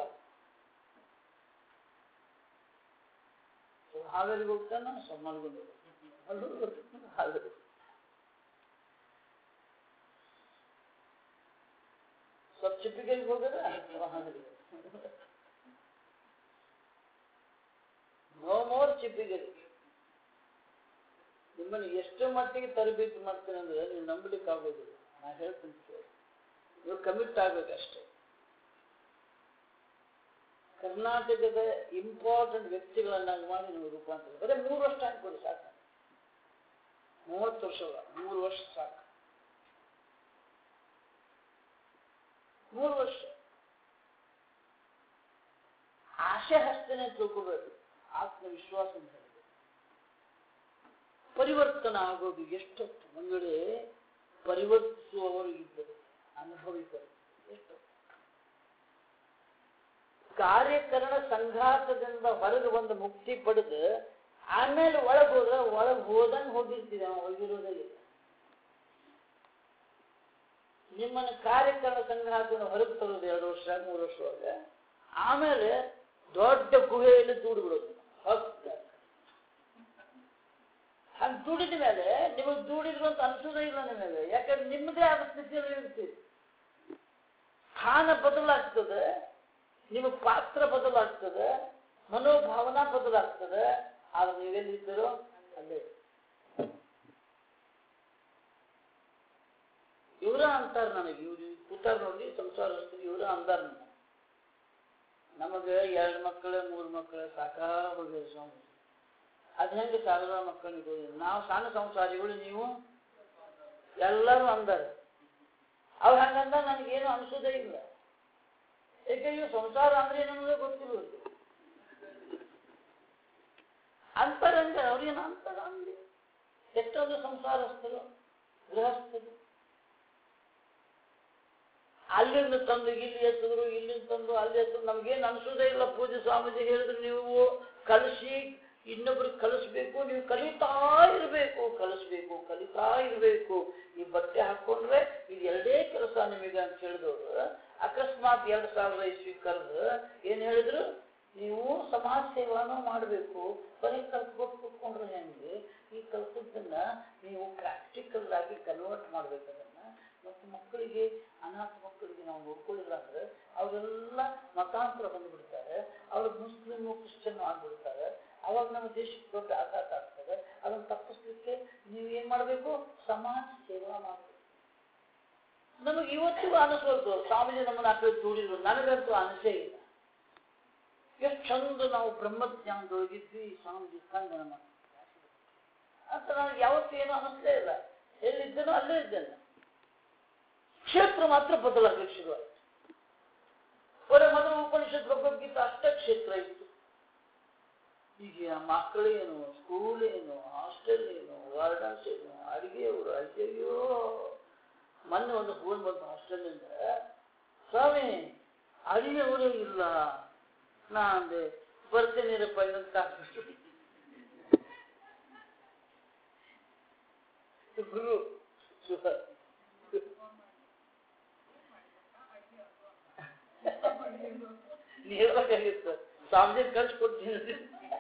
ಹಾವೇರಿಗೆ ಹೋಗ್ತಾನ ಸೊಮ್ಮಲ್ಗೊಂಡು ಅಲ್ಲೂ ಬರ್ತಾನೆ ಹಾವೇರಿ ಸ್ವಲ್ಪ ಚಿಪ್ಪಿಗೆಗೆ ಹೋಗಿದ್ರೆ ಹಾವೇರಿಗೆ ನೋ ಮೋರ್ ಚಿಪ್ಪಿಗೆರೆ ನಿಮ್ಮನ್ನು ಎಷ್ಟು ಮಟ್ಟಿಗೆ ತರಬೇತಿ ಮಾಡ್ತೀನಿ ಅಂದ್ರೆ ನೀವು ನಂಬಲಿಕ್ಕೆ ಆಗೋದಿಲ್ಲ ನಾ ಹೇಳ್ತೀನಿ ಕೇಳಿ. ನೀವು ಕಮಿಟ್ ಆಗ್ಬೇಕಷ್ಟೇ ಕರ್ನಾಟಕದ ಇಂಪಾರ್ಟೆಂಟ್ ವ್ಯಕ್ತಿಗಳನ್ನಾಗಿ ಮಾಡಿ ನೀವು ರೂಪಾಂತರ ಬರೀ ಮೂರು ವರ್ಷ ಟೈಮ್ ಕೊಡಿ ಸಾಕು ಮೂವತ್ತು ವರ್ಷ ಅಲ್ಲ ಮೂರು ವರ್ಷ ಸಾಕು ಮೂರು ವರ್ಷ ಆಶೆ ಹಸ್ತನೆ ತಿಳ್ಕೋಬೇಕು ಆತ್ಮವಿಶ್ವಾಸ ಅಂತ ಹೇಳಿ ಪರಿವರ್ತನ ಆಗೋದು ಎಷ್ಟೊತ್ತು ಒಂದು ವೇಳೆ ಪರಿವರ್ತಿಸುವವರು ಇದ್ದರು ಅನುಭವಿಸರು ಎಷ್ಟೊತ್ತು ಕಾರ್ಯಕರಣ ಸಂಘಾತದಿಂದ ಹೊರಗೆ ಬಂದು ಮುಕ್ತಿ ಪಡೆದು ಆಮೇಲೆ ಒಳಗೆ ಹೋದ್ರೆ ಒಳಗೆ ಹೋದಂಗೆ ಹೋಗಿರ್ತೀವಿ ನಾವು ಹೋಗಿರೋದೇ ಇಲ್ಲ ನಿಮ್ಮನ್ನು ಕಾರ್ಯಕರಣ ಸಂಘಾತವನ್ನು ಹೊರಗೆ ತರೋದು ಎರಡು ವರ್ಷ ಮೂರು ವರ್ಷ ಒಳಗೆ ಆಮೇಲೆ ದೊಡ್ಡ ಗುಹೆಯಲ್ಲಿ ದೂಡು ಬಿಡೋದು ಹತ್ತ ಹಂಗೆ ದುಡಿದ ಮೇಲೆ ನಿಮಗೆ ದುಡಿದ್ರು ಅಂತ ಅನ್ಸೋದೇ ಇಲ್ಲ ನಿಮಗೆ ಯಾಕಂದ್ರೆ ನಿಮ್ಮದೇ ಆದ ಸ್ಥಿತಿಯಲ್ಲಿ ಇರ್ತೀರಿ ಸ್ಥಾನ ಬದಲಾಗ್ತದೆ ನಿಮ್ಮ ಪಾತ್ರ ಬದಲಾಗ್ತದೆ ಮನೋಭಾವನಾ ಬದಲಾಗ್ತದೆ ಆದ್ರೆ ನೀವೆಲ್ಲಿದ್ದೀರೋ ಅಲ್ಲೇ ಇವರ ಅಂತಾರ ನನಗೆ ಇವ್ರು ಕೂತಾರ ನೋಡಿ ಸಂಸಾರಸ್ಥರು ಇವರ ಅಂದಾರ ನನಗೆ ನಮಗೆ ಎರಡು ಮಕ್ಕಳು ಮೂರು ಮಕ್ಕಳು ಸಾಕಾ ಹೋಗ್ಯದ ಸ್ವಾಮಿ ಅದ್ ಹೆಂಗೆ ಸಾವಿರ ಮಕ್ಕಳಿಗೆ ನಾವು ಸಣ್ಣ ಸಂಸಾರಿಗಳು ನೀವು ಎಲ್ಲರೂ ಅಂದಾರೆ ಅವ್ರು ಹಂಗಂದ ನನಗೇನು ಅನಿಸೋದೇ ಇಲ್ಲ ಏಕೆ ಇವು ಸಂಸಾರ ಅಂದ್ರೆ ನಮಗೆ ಗೊತ್ತಿರೋದು ಅಂತಾರಂಗ ಅವ್ರೇನು ಅಂತಾರ ಅಂದ್ರಿ ಎಷ್ಟೊಂದು ಸಂಸಾರಸ್ಥರು ಗೃಹಸ್ಥರು ಅಲ್ಲಿಂದ ತಂದು ಇಲ್ಲಿ ಎತ್ತಿದ್ರು ಇಲ್ಲಿಂದ ತಂದು ಅಲ್ಲಿ ಎತ್ತಿದ್ರು ನಮ್ಗೇನು ಅನ್ಸೋದೇ ಇಲ್ಲ ಪೂಜೆ ಸ್ವಾಮೀಜಿ ಹೇಳಿದ್ರು ನೀವು ಕಲಿಸಿ ಇನ್ನೊಬ್ರಿಗೆ ಕಲಿಸ್ಬೇಕು ನೀವು ಕಲಿತಾ ಇರಬೇಕು ಕಲಿಸ್ಬೇಕು ಕಲಿತಾ ಇರಬೇಕು ಈ ಬಟ್ಟೆ ಹಾಕೊಂಡ್ರೆ ಇದು ಎರಡೇ ಕೆಲಸ ನಿಮಗೆ ಅಂತ ಹೇಳಿದವರು ಅಕಸ್ಮಾತ್ ಎರಡ್ ಸಾವಿರದ ಇಸ್ವಿ ಕರೆದು ಏನ್ ಹೇಳಿದ್ರು ನೀವು ಸಮಾಜ ಸೇವಾನು ಮಾಡಬೇಕು ಬರೀ ಕಲ್ತ್ಕೊಟ್ಟು ಕೂತ್ಕೊಂಡ್ರೆ ಹೆಂಗೆ ಈ ಕಲ್ತದ್ದನ್ನ ನೀವು ಪ್ರಾಕ್ಟಿಕಲ್ ಆಗಿ ಕನ್ವರ್ಟ್ ಮಾಡ್ಬೇಕು ಅದನ್ನ ಮತ್ತು ಮಕ್ಕಳಿಗೆ ಅನಾಥ ಮಕ್ಕಳಿಗೆ ನಾವು ನೋಡ್ಕೊಳ್ಳಿಲ್ಲ ಅಂದ್ರೆ ಅವರೆಲ್ಲ ಮತಾಂತರ ಬಂದ್ಬಿಡ್ತಾರೆ ಅವ್ರು ಮುಸ್ಲಿಮ್ ಕ್ರಿಶ್ಚಿಯನ್ ಆಗ್ಬಿಡ್ತಾರೆ ಅವಾಗ ನಮ್ಮ ದೇಶಕ್ಕೆ ದೊಡ್ಡ ಆಘಾತ ಆಗ್ತದೆ ಅದನ್ನು ತಪ್ಪಿಸ್ಲಿಕ್ಕೆ ನೀವು ಏನ್ ಮಾಡಬೇಕು ಸಮಾಜ ಸೇವಾ ಮಾಡಬೇಕು ನಮಗೆ ಇವತ್ತಿಗೂ ಅನಿಸ್ಬೋದು ಸ್ವಾಮೀಜಿ ನಮ್ಮನ್ನ ಆ ಕಡೆ ದೂಡಿದ್ರು ನನಗಂತೂ ಅನಿಸೇ ಇಲ್ಲ ಎಷ್ಟು ಚಂದ ನಾವು ಬ್ರಹ್ಮಜ್ಞಾನದೊಳಗಿದ್ವಿ ಸ್ವಾಮೀಜಿ ಕಂಡು ನಮ್ಮ ಅಂತ ನನಗೆ ಯಾವತ್ತೂ ಏನೂ ಅನಿಸ್ಲೇ ಇಲ್ಲ ಎಲ್ಲಿದ್ದೇನೋ ಅಲ್ಲೇ ಇದ್ದೇನೆ ಕ್ಷೇತ್ರ ಮಾತ್ರ ಬದಲಾಗಲಿಕ್ಕೆ ಶುರುವಾಯಿತು ಬರೀ ಮೊದಲು ಉಪನಿಷತ್ ಭಗವದ್ಗೀತೆ ಅಷ್ಟೇ ಕ್ಷೇತ್ರ ಇತ್ತು ಈಗ ಮಕ್ಕಳೇನು ಸ್ಕೂಲ್ ಏನು ಹಾಸ್ಟೆಲ್ ಏನು ವಾರ್ಡನ್ಸ್ ಏನು ಅಡಿಗೆಯವರು ಅಯ್ಯಯ್ಯೋ ಮೊನ್ನೆ ಒಂದು ಫೋನ್ ಬಂತು ಹಾಸ್ಟೆಲ್ನಿಂದ ಸ್ವಾಮಿ ಅಡಿಗೆಯವರೇ ಇಲ್ಲ ನಾ ಅಂದೆ ಬರ್ತೀನಿರಪ್ಪ ಇನ್ನೊಂದು ಕಾಕು ಗುರು ನೀ ಹೇಳ್ಬೇಕಾಗಿತ್ತು Swamiji ಕಳ್ಸಿಕೊಡ್ತೀನಿ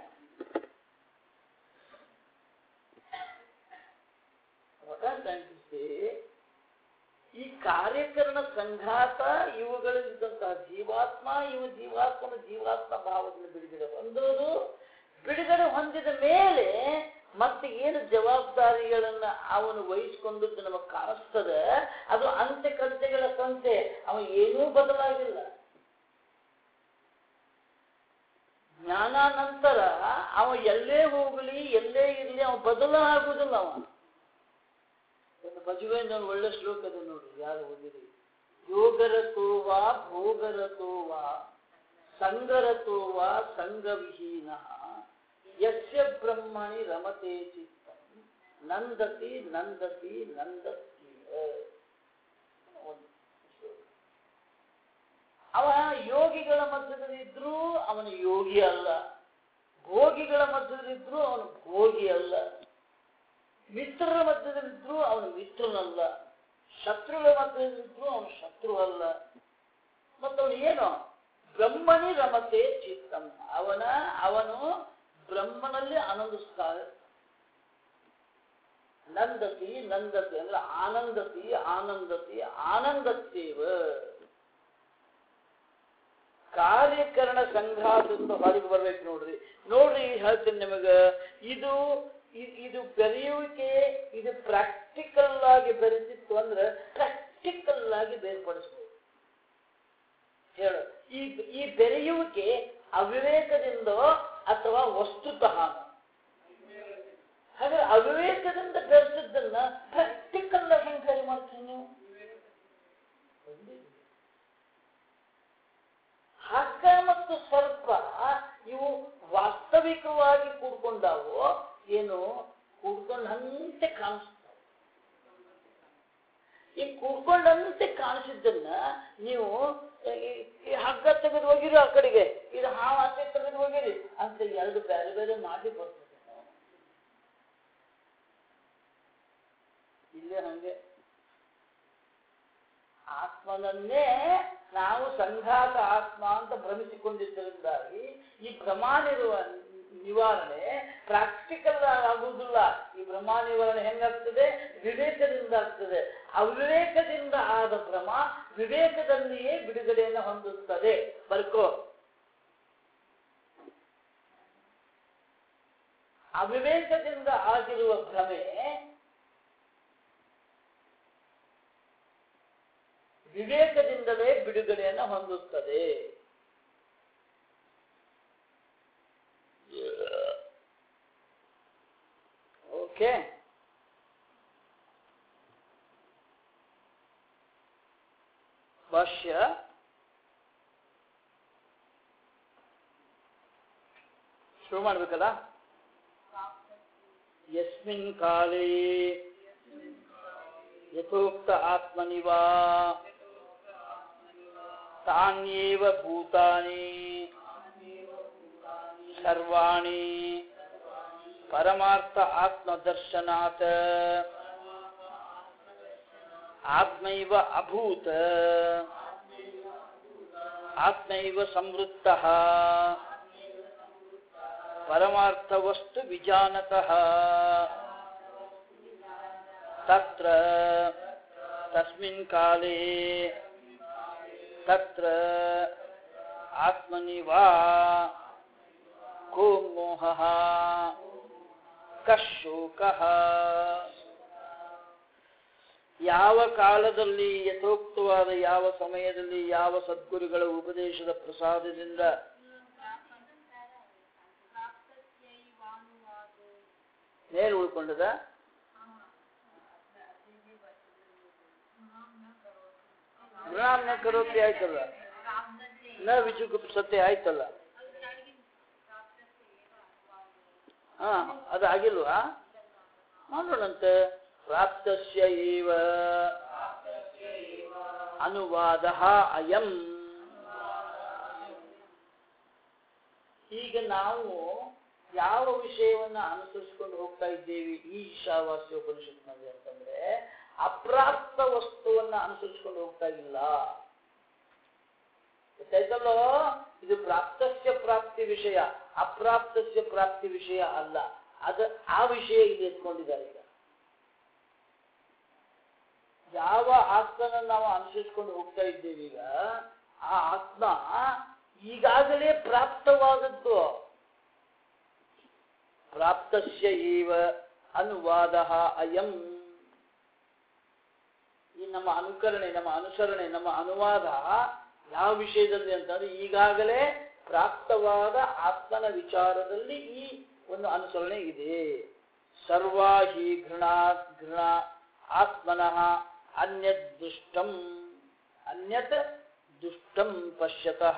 What I'm trying to say, ಈ ಕಾರ್ಯಕರಣ ಸಂಘಾತ ಇವುಗಳಿದ್ದಂತಹ ಜೀವಾತ್ಮ ಇವು ಜೀವಾತ್ಮನ ಜೀವಾತ್ಮ ಭಾವದಿಂದ ಬಿಡುಗಡೆ ಹೊಂದೋದು ಬಿಡುಗಡೆ ಹೊಂದಿದ ಮೇಲೆ ಮತ್ತೆ ಏನು ಜವಾಬ್ದಾರಿಗಳನ್ನ ಅವನು ವಹಿಸಿಕೊಂಡದ್ದು ನಮಗೆ ಕಾಣಿಸ್ತದೆ ಅದು ಅಂತ್ಯ ಕಂತೆಗಳ ಸಂತೆ ಅವ ಏನೂ ಬದಲಾಗಿಲ್ಲ ಜ್ಞಾನ ನಂತರ ಅವ ಎಲ್ಲೇ ಹೋಗಲಿ ಎಲ್ಲೇ ಇರಲಿ ಅವ ಬದಲಾಗುವುದಿಲ್ಲ ಅವ ಒಂದು ಮದುವೆಯಿಂದ ಒಂದು ಒಳ್ಳೆ ಶ್ಲೋಕ ಇದೆ ನೋಡಿ ಯಾರು ಓದಿರಿ ಯೋಗರತೋವ ಭೋಗರತೋವ ಸಂಗರತೋವ ಸಂಗವಿಹೀನ ಯಸ್ಯ ಬ್ರಹ್ಮಣಿ ರಮತೆ ಚಿತ್ತಂ ನಂದತಿ ನಂದತಿ ನಂದತಿ ಒಂದು ಶ್ಲೋಕ. ಅವ ಯೋಗಿಗಳ ಮಧ್ಯದಲ್ಲಿದ್ರೂ ಅವನು ಯೋಗಿ ಅಲ್ಲ ಭೋಗಿಗಳ ಮಧ್ಯದಲ್ಲಿದ್ರೂ ಅವನು ಭೋಗಿ ಅಲ್ಲ ಮಿತ್ರರ ಮಧ್ಯದಲ್ಲಿದ್ರೂ ಅವನು ಮಿತ್ರನಲ್ಲ ಶತ್ರುಗಳ ಮಧ್ಯದಲ್ಲಿದ್ರೂ ಅವನು ಶತ್ರು ಅಲ್ಲ ಮತ್ತವನು ಏನು ಬ್ರಹ್ಮನಿ ರಮತೆ ಚಿತ್ತಂ ಅವನ ಅವನು ಬ್ರಹ್ಮನಲ್ಲಿ ಆನಂದಿಸ್ತಾರೆ ನಂದತಿ ನಂದತಿ ಅಂದ್ರೆ ಆನಂದತಿ ಆನಂದತಿ ಆನಂದತ್ತೇವ ಕಾರ್ಯಕರಣ ಸಂಘಾತದಿಂದ ಹೊರಗೆ ಬರ್ಬೇಕು ನೋಡ್ರಿ ನೋಡ್ರಿ ಹೇಳ್ತೀನಿ ನಿಮಗೆ ಇದು ಇ- ಇದು ಬೆರೆಯುವಿಕೆ ಇದು ಪ್ರಾಕ್ಟಿಕಲ್ ಆಗಿ ಬೆರೆತಿತ್ತು ಅಂದ್ರೆ ಪ್ರಾಕ್ಟಿಕಲ್ ಆಗಿ ಬೇರ್ಪಡಿಸ್ಬೋದು ಹೇಳು ಈ ಈ ಬೆರೆಯುವಿಕೆ ಅವಿವೇಕದಿಂದೋ ಅಥವಾ ವಸ್ತುತಃ ಹಾಗೆ ಅವಿವೇಕದಿಂದ ಬೆರೆಸಿದ್ದನ್ನ ಪ್ರಾಕ್ಟಿಕಲ್ ಆಗಿ ಹೆಂಗ್ ಸರಿ ಮಾಡ್ತೀರಿ ನೀವು ಹಗ್ಗ ಮತ್ತು ಸರ್ಪ ಇವು ವಾಸ್ತವಿಕವಾಗಿ ಕೂಡ್ಕೊಂಡಾವು ಏನು ಕೂಡ್ಕೊಂಡಂತೆ ಕಾಣಿಸ್ತಾವೆ ಈ ಕೂಡ್ಕೊಂಡಂತೆ ಕಾಣಿಸಿದ್ದನ್ನ ನೀವು ಈ- ಈ ಹಗ್ಗ ತೆಗೆದು ಹೋಗಿರಿ ಆ ಕಡೆಗೆ ಇದು ಹಾವು ಆಚೆ ತೆಗೆದು ಹೋಗಿರಿ ಅಂತ ಎರಡು ಬೇರೆ ಬೇರೆ ಮಾಡಿ ಬರ್ತದೆ ಇಲ್ಲೇ ಹಂಗೆ ಆತ್ಮನನ್ನೇ ನಾವು ಸಂಘಾತ ಆತ್ಮ ಅಂತ ಭ್ರಮಿಸಿಕೊಂಡಿದ್ದರಿಂದಾಗಿ ಈ ಭ್ರಮಾನಿರುವ ನಿವಾರಣೆ ಪ್ರಾಕ್ಟಿಕಲ್ ಆಗುವುದಿಲ್ಲ ಈ ಭ್ರಮ ನಿವಾರಣೆ ಹೆಂಗಾಗ್ತದೆ ವಿವೇಕದಿಂದ ಆಗ್ತದೆ ಅವಿವೇಕದಿಂದ ಆದ ಭ್ರಮ ವಿವೇಕದಲ್ಲಿಯೇ ಬಿಡುಗಡೆಯನ್ನು ಹೊಂದುತ್ತದೆ ಬರ್ಕೋ ಅವಿವೇಕದಿಂದ ಆಗಿರುವ ಭ್ರಮೆ ವಿವೇಕದಿಂದಲೇ ಬಿಡುಗಡೆಯನ್ನು ಹೊಂದುತ್ತದೆ ಓಕೆ ಭಾಷ್ಯ ಶುರು ಮಾಡ್ಬೇಕಲ್ಲ ಯಸ್ಮಿನ್ ಕಾಲೇ ಯಥೋಕ್ತ ಆತ್ಮನಿವಾ ತಾನ್ಯೇವ ಭೂತಾನಿ ಸರ್ವಾಣಿ ಪರಮಾರ್ಥ ಆತ್ಮದರ್ಶನಾತ್ ಆತ್ಮೈವ ಅಭೂತ ಆತ್ಮೈವ ಸಂವೃತ್ತ ಪರಮಾರ್ಥ ವಸ್ತು ವಿಜಾನತಃ ತತ್ರ ತಸ್ಮಿನ್ ಕಾಲೇ ತತ್ರ ಆತ್ಮನಿ ವಾ ಕೋ ಮೋಹ ಕಶೋಕಃ ಯಾವ ಕಾಲದಲ್ಲಿ ಯಥೋಕ್ತವಾದ ಯಾವ ಸಮಯದಲ್ಲಿ ಯಾವ ಸದ್ಗುರುಗಳ ಉಪದೇಶದ ಪ್ರಸಾದದಿಂದ ಮೇಲೆ ಉಳ್ಕೊಂಡದ ಗುಣಾಮ್ನ ಕರೋತಿ ಆಯ್ತಲ್ಲ ನ ವಿಜುಗುಪ್ಸತೆ ಆಯ್ತಲ್ಲ ಹಾ ಅದು ಆಗಿಲ್ವಾ ಮಾಡೋಣಂತೆ ಪ್ರಾಪ್ತಸ್ಯ ಏವ ಅನುವಾದ ಅಯಂ ಈಗ ನಾವು ಯಾವ ವಿಷಯವನ್ನ ಅನುಸರಿಸಿಕೊಂಡು ಹೋಗ್ತಾ ಇದ್ದೇವೆ ಈ ಈಶಾವಾಸ್ಯ ಉಪನಿಷತ್ನಲ್ಲಿ ಅಂತಂದ್ರೆ ಅಪ್ರಾಪ್ತ ವಸ್ತುವನ್ನ ಅನುಸರಿಸಿಕೊಂಡು ಹೋಗ್ತಾ ಇಲ್ಲ ಗೊತ್ತಾಯ್ತಲ್ಲೋ ಇದು ಪ್ರಾಪ್ತಸ್ಯ ಪ್ರಾಪ್ತಿ ವಿಷಯ ಅಪ್ರಾಪ್ತಸ್ಯ ಪ್ರಾಪ್ತಿ ವಿಷಯ ಅಲ್ಲ ಅದ ಆ ವಿಷಯ ಇಲ್ಲಿ ಎತ್ಕೊಂಡಿದ್ದಾರೆ ಈಗ ಯಾವ ಆತ್ಮನ ನಾವು ಅನುಸರಿಸ್ಕೊಂಡು ಹೋಗ್ತಾ ಇದ್ದೇವೆ ಈಗ ಆ ಆತ್ಮ ಈಗಾಗಲೇ ಪ್ರಾಪ್ತವಾದದ್ದು ಪ್ರಾಪ್ತಸ್ಯ ಇವ ಅನುವಾದ ಅಯಂ ಈ ನಮ್ಮ ಅನುಕರಣೆ ನಮ್ಮ ಅನುಸರಣೆ ನಮ್ಮ ಅನುವಾದ ಯಾವ ವಿಷಯದಲ್ಲಿ ಅಂತಂದ್ರೆ ಈಗಾಗಲೇ ಪ್ರಾಪ್ತವಾದ ಆತ್ಮನ ವಿಚಾರದಲ್ಲಿ ಈ ಒಂದು ಅನುಸರಣೆ ಇದೆ ಸರ್ವಾಹಿ ಘೃಣಾ ಘೃಣ ಆತ್ಮನಃ ಅನ್ಯತ್ ದುಷ್ಟಂ ಅನ್ಯತ್ ದುಷ್ಟಂ ಪಶ್ಯತಃ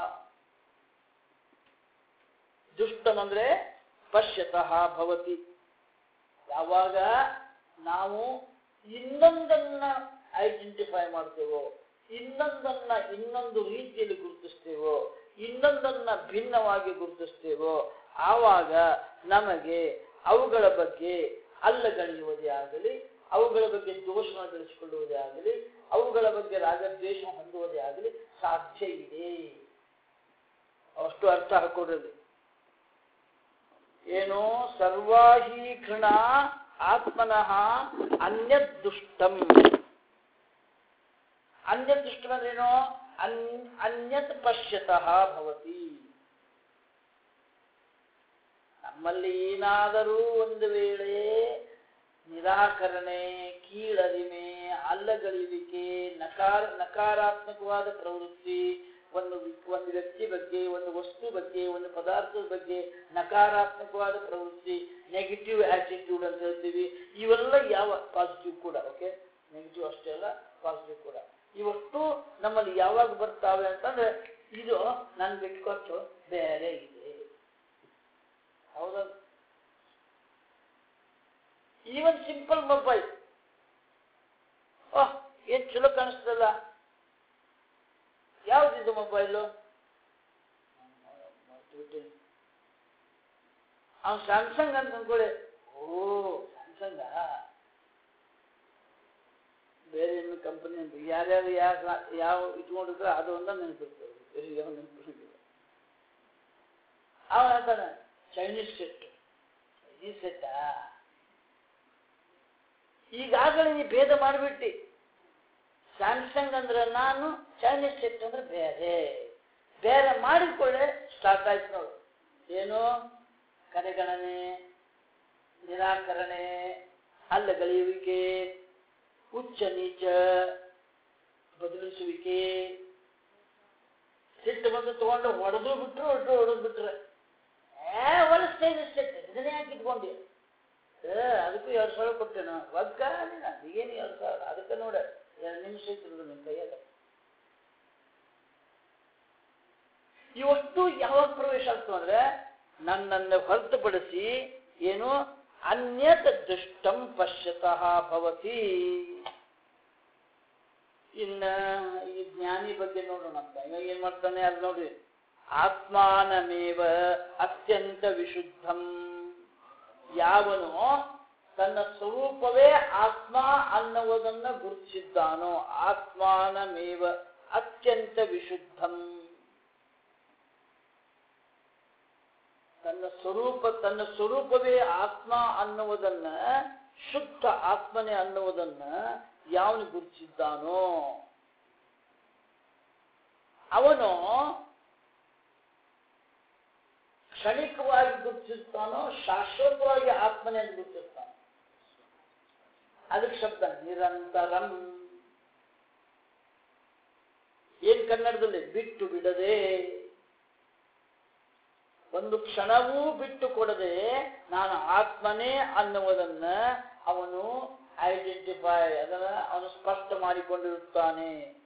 ದುಷ್ಟಂ ಅಂದ್ರೆ ಪಶ್ಯತಃ ಭವತಿ ಯಾವಾಗ ನಾವು ಇನ್ನೊಂದನ್ನ ಐಡೆಂಟಿಫೈ ಮಾಡ್ತೇವೋ ಇನ್ನೊಂದನ್ನ ಇನ್ನೊಂದು ರೀತಿಯಲ್ಲಿ ಗುರುತಿಸ್ತೇವೋ ಇನ್ನೊಂದನ್ನ ಭಿನ್ನವಾಗಿ ಗುರುತಿಸ್ತೇವೋ ಆವಾಗ ನಮಗೆ ಅವುಗಳ ಬಗ್ಗೆ ಅಲ್ಲಗಳೆಯುವುದೇ ಆಗಲಿ ಅವುಗಳ ಬಗ್ಗೆ ದೋಷವನ್ನು ಬೆಳೆಸಿಕೊಳ್ಳುವುದೇ ಆಗಲಿ ಅವುಗಳ ಬಗ್ಗೆ ರಾಗದ್ವೇಷ ಹೊಂದುವುದೇ ಆಗಲಿ ಸಾಧ್ಯ ಇದೆ ಅಷ್ಟು ಅರ್ಥ ಹಾಕೊಡ್ರಿ ಏನು ಸರ್ವಾಹಿ ಘೃಣ ಆತ್ಮನಃ ಅನ್ಯದ್ ದುಷ್ಟಂ ಅನ್ಯದ್ ದುಷ್ಟಂ ಅಂದ್ರೇನು ಅನ್ ಅನ್ಯತ್ ಪಶ್ಯತಃ ಭವತಿ ನಮ್ಮಲ್ಲಿ ಏನಾದರೂ ಒಂದು ವೇಳೆ ನಿರಾಕರಣೆ ಕೀಳರಿಮೆ ಅಲ್ಲಗಳೆಯುವಿಕೆ ನಕಾರ ನಕಾರಾತ್ಮಕವಾದ ಪ್ರವೃತ್ತಿ ಒಂದು ವಿ- ಒಂದು ವ್ಯಕ್ತಿ ಬಗ್ಗೆ ಒಂದು ವಸ್ತು ಬಗ್ಗೆ ಒಂದು ಪದಾರ್ಥದ ಬಗ್ಗೆ ನಕಾರಾತ್ಮಕವಾದ ಪ್ರವೃತ್ತಿ ನೆಗೆಟಿವ್ ಆಟಿಟ್ಯೂಡ್ ಅಂತ ಹೇಳ್ತೀವಿ ಇವೆಲ್ಲ ಯಾವ ಪಾಸಿಟಿವ್ ಕೂಡ ಓಕೆ ನೆಗೆಟಿವ್ ಅಷ್ಟೇ ಅಲ್ಲ ಪಾಸಿಟಿವ್ ಕೂಡ ಇವಷ್ಟು ನಮ್ಮಲ್ಲಿ ಯಾವಾಗ ಬರ್ತಾವೆ ಅಂತಂದ್ರೆ ಇದು ನಾನು ಬಿಟ್ಕೊಟ್ಟು ಬೇರೆ ಇದೆ ಹೌದಾ ಈವನ್ ಸಿಂಪಲ್ ಮೊಬೈಲ್ ಓಹ್ ಏನ್ ಚಲೋ ಕಾಣಿಸ್ತಲ್ಲ ಯಾವ್ದಿದು ಮೊಬೈಲು ಅವ್ನು ಸ್ಯಾಮ್ಸಂಗ್ ಅಂತ ಅನ್ಕೊಳ್ಳಿ ಓ ಸ್ಯಾಮ್ಸಂಗ ಬೇರೆ ಏನು ಕಂಪನಿ ಅಂತ ಯಾರ್ಯಾರು ಯಾರು ಯಾವ ಇಟ್ಕೊಂಡಿದ್ರೆ ಅದು ಒಂದ ನೆನಪಿರ್ತದೆ ಬೇರೆ ಯಾವ ನೆನಪಿರೋದಿಲ್ಲ ಅವ ಹೇಳ್ತಾನೆ ಚೈನೀಸ್ ಸೆಟ್ ಚೈನೀಸ್ ಸೆಟ್ಟಾ ಈಗಾಗಲೇ ನೀ ಭೇದ ಮಾಡಿಬಿಟ್ಟಿ ಸ್ಯಾಮ್ಸಂಗ್ ಅಂದ್ರೆ ನಾನು ಚೈನೀಸ್ ಸೆಟ್ ಅಂದ್ರೆ ಬೇರೆ ಬೇರೆ ಮಾಡಿಕೊಳ್ಳೆ ಸ್ಟಾರ್ಟ್ ಆಯ್ತು ನೋಡು ಏನು ಕರೆಗಣನೆ ನಿರಾಕರಣೆ ಅಲ್ಲಗಳೆಯುವಿಕೆ ಉಚ್ಚ ನೀಚ ಬದಲಿಸುವಿಕೆ ಸಿಟ್ಟು ಬಂದು ತಗೊಂಡು ಹೊಡೆದು ಬಿಟ್ರು ಹೊಡೆದು ಹೊಡೆದು ಬಿಟ್ರೆ ಏ ಒಳ್ಳೆ ಚೈನೀಸ್ ಸೆಟ್ ಇದನ್ನೇ ಯಾಕೆ ಇಟ್ಕೊಂಡಿ ಏ ಅದಕ್ಕೂ ಎರಡು ಸಾವಿರ ಕೊಟ್ಟೆನು ಒಗ್ಗ ಏನು ಎರಡು ಸಾವಿರ ಅದಕ್ಕೆ ನೋಡ ಎರಡು ನಿಮಿಷ ಇತ್ತು ನಿಮ್ಮ ಕೈಯಾಗ ಇವಷ್ಟು ಯಾವಾಗ ಪ್ರವೇಶ ಆಗ್ತವೆ ಅಂದ್ರೆ ನನ್ನನ್ನು ಹೊರತುಪಡಿಸಿ ಏನು ಅನ್ಯತ್ ದುಷ್ಟಂ ಪಶ್ಯತಃ ಭವತಿ ಇನ್ನ ಈ ಜ್ಞಾನಿ ಬಗ್ಗೆ ನೋಡೋಣ ಅಂತ ಇವಾಗ ಏನ್ ಮಾಡ್ತಾನೆ ಅದು ನೋಡಿ ಆತ್ಮಾನಮೇವ ಅತ್ಯಂತ ವಿಶುದ್ಧಂ ಯಾವನು ತನ್ನ ಸ್ವರೂಪವೇ ಆತ್ಮ ಅನ್ನುವುದನ್ನ ಗುರುತಿಸಿದ್ದಾನೋ ಆತ್ಮಾನಮೇವ ಅತ್ಯಂತ ವಿಶುದ್ಧಂ ತನ್ನ ಸ್ವರೂಪ ತನ್ನ ಸ್ವರೂಪವೇ ಆತ್ಮ ಅನ್ನುವುದನ್ನ ಶುದ್ಧ ಆತ್ಮನೇ ಅನ್ನುವುದನ್ನ ಯಾವನು ಗುರುತಿಸಿದ್ದಾನೋ ಅವನು ಕ್ಷಣಿಕವಾಗಿ ಗುರುತಿಸ್ತಾನೋ ಶಾಶ್ವತವಾಗಿ ಆತ್ಮನೇ ಅಂತ ಗುರುತಿಸ್ತಾನೋ ಅದಕ್ಕೆ ಶಬ್ದ ನಿರಂತರಂ ಏನ್ ಕನ್ನಡದಲ್ಲಿ ಬಿಟ್ಟು ಬಿಡದೆ ಒಂದು ಕ್ಷಣವೂ ಬಿಟ್ಟು ಕೊಡದೆ ನಾನು ಆತ್ಮನೇ ಅನ್ನುವುದನ್ನ ಅವನು ಐಡೆಂಟಿಫೈ ಅದನ್ನ ಅವನು ಸ್ಪಷ್ಟ ಮಾಡಿಕೊಂಡಿರುತ್ತಾನೆ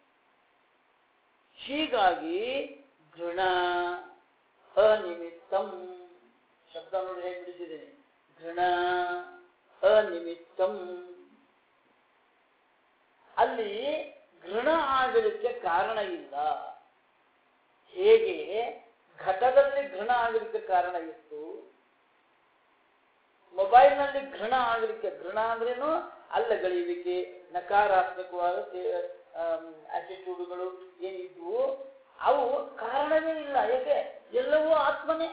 ಹೀಗಾಗಿ ಗೃಣ ಅನಿಮಿತ್ತಂ ಶಬ್ದ ನೋಡಿ ಹೇಗೆ ಬಿಡಿಸಿದ್ದೀನಿ ಗೃಣ ಅನಿಮಿತ್ತಂ ಅಲ್ಲಿ ಗೃಣ ಆಗಲಿಕ್ಕೆ ಕಾರಣ ಇಲ್ಲ ಹೇಗೆ ಘಟದಲ್ಲಿ ಘೃಣ ಆಗಲಿಕ್ಕೆ ಕಾರಣ ಇತ್ತು ಮೊಬೈಲ್ನಲ್ಲಿ ಘೃಣ ಆಗಲಿಕ್ಕೆ ಘೃಣ ಅಂದ್ರೇನು ಅಲ್ಲಗಳೆಯುವಿಕೆ ನಕಾರಾತ್ಮಕವಾದ ಆಟಿಟ್ಯೂಡ್ಗಳು ಏನಿದ್ವು ಅವು ಕಾರಣವೇ ಇಲ್ಲ ಆತ್ಮನೇ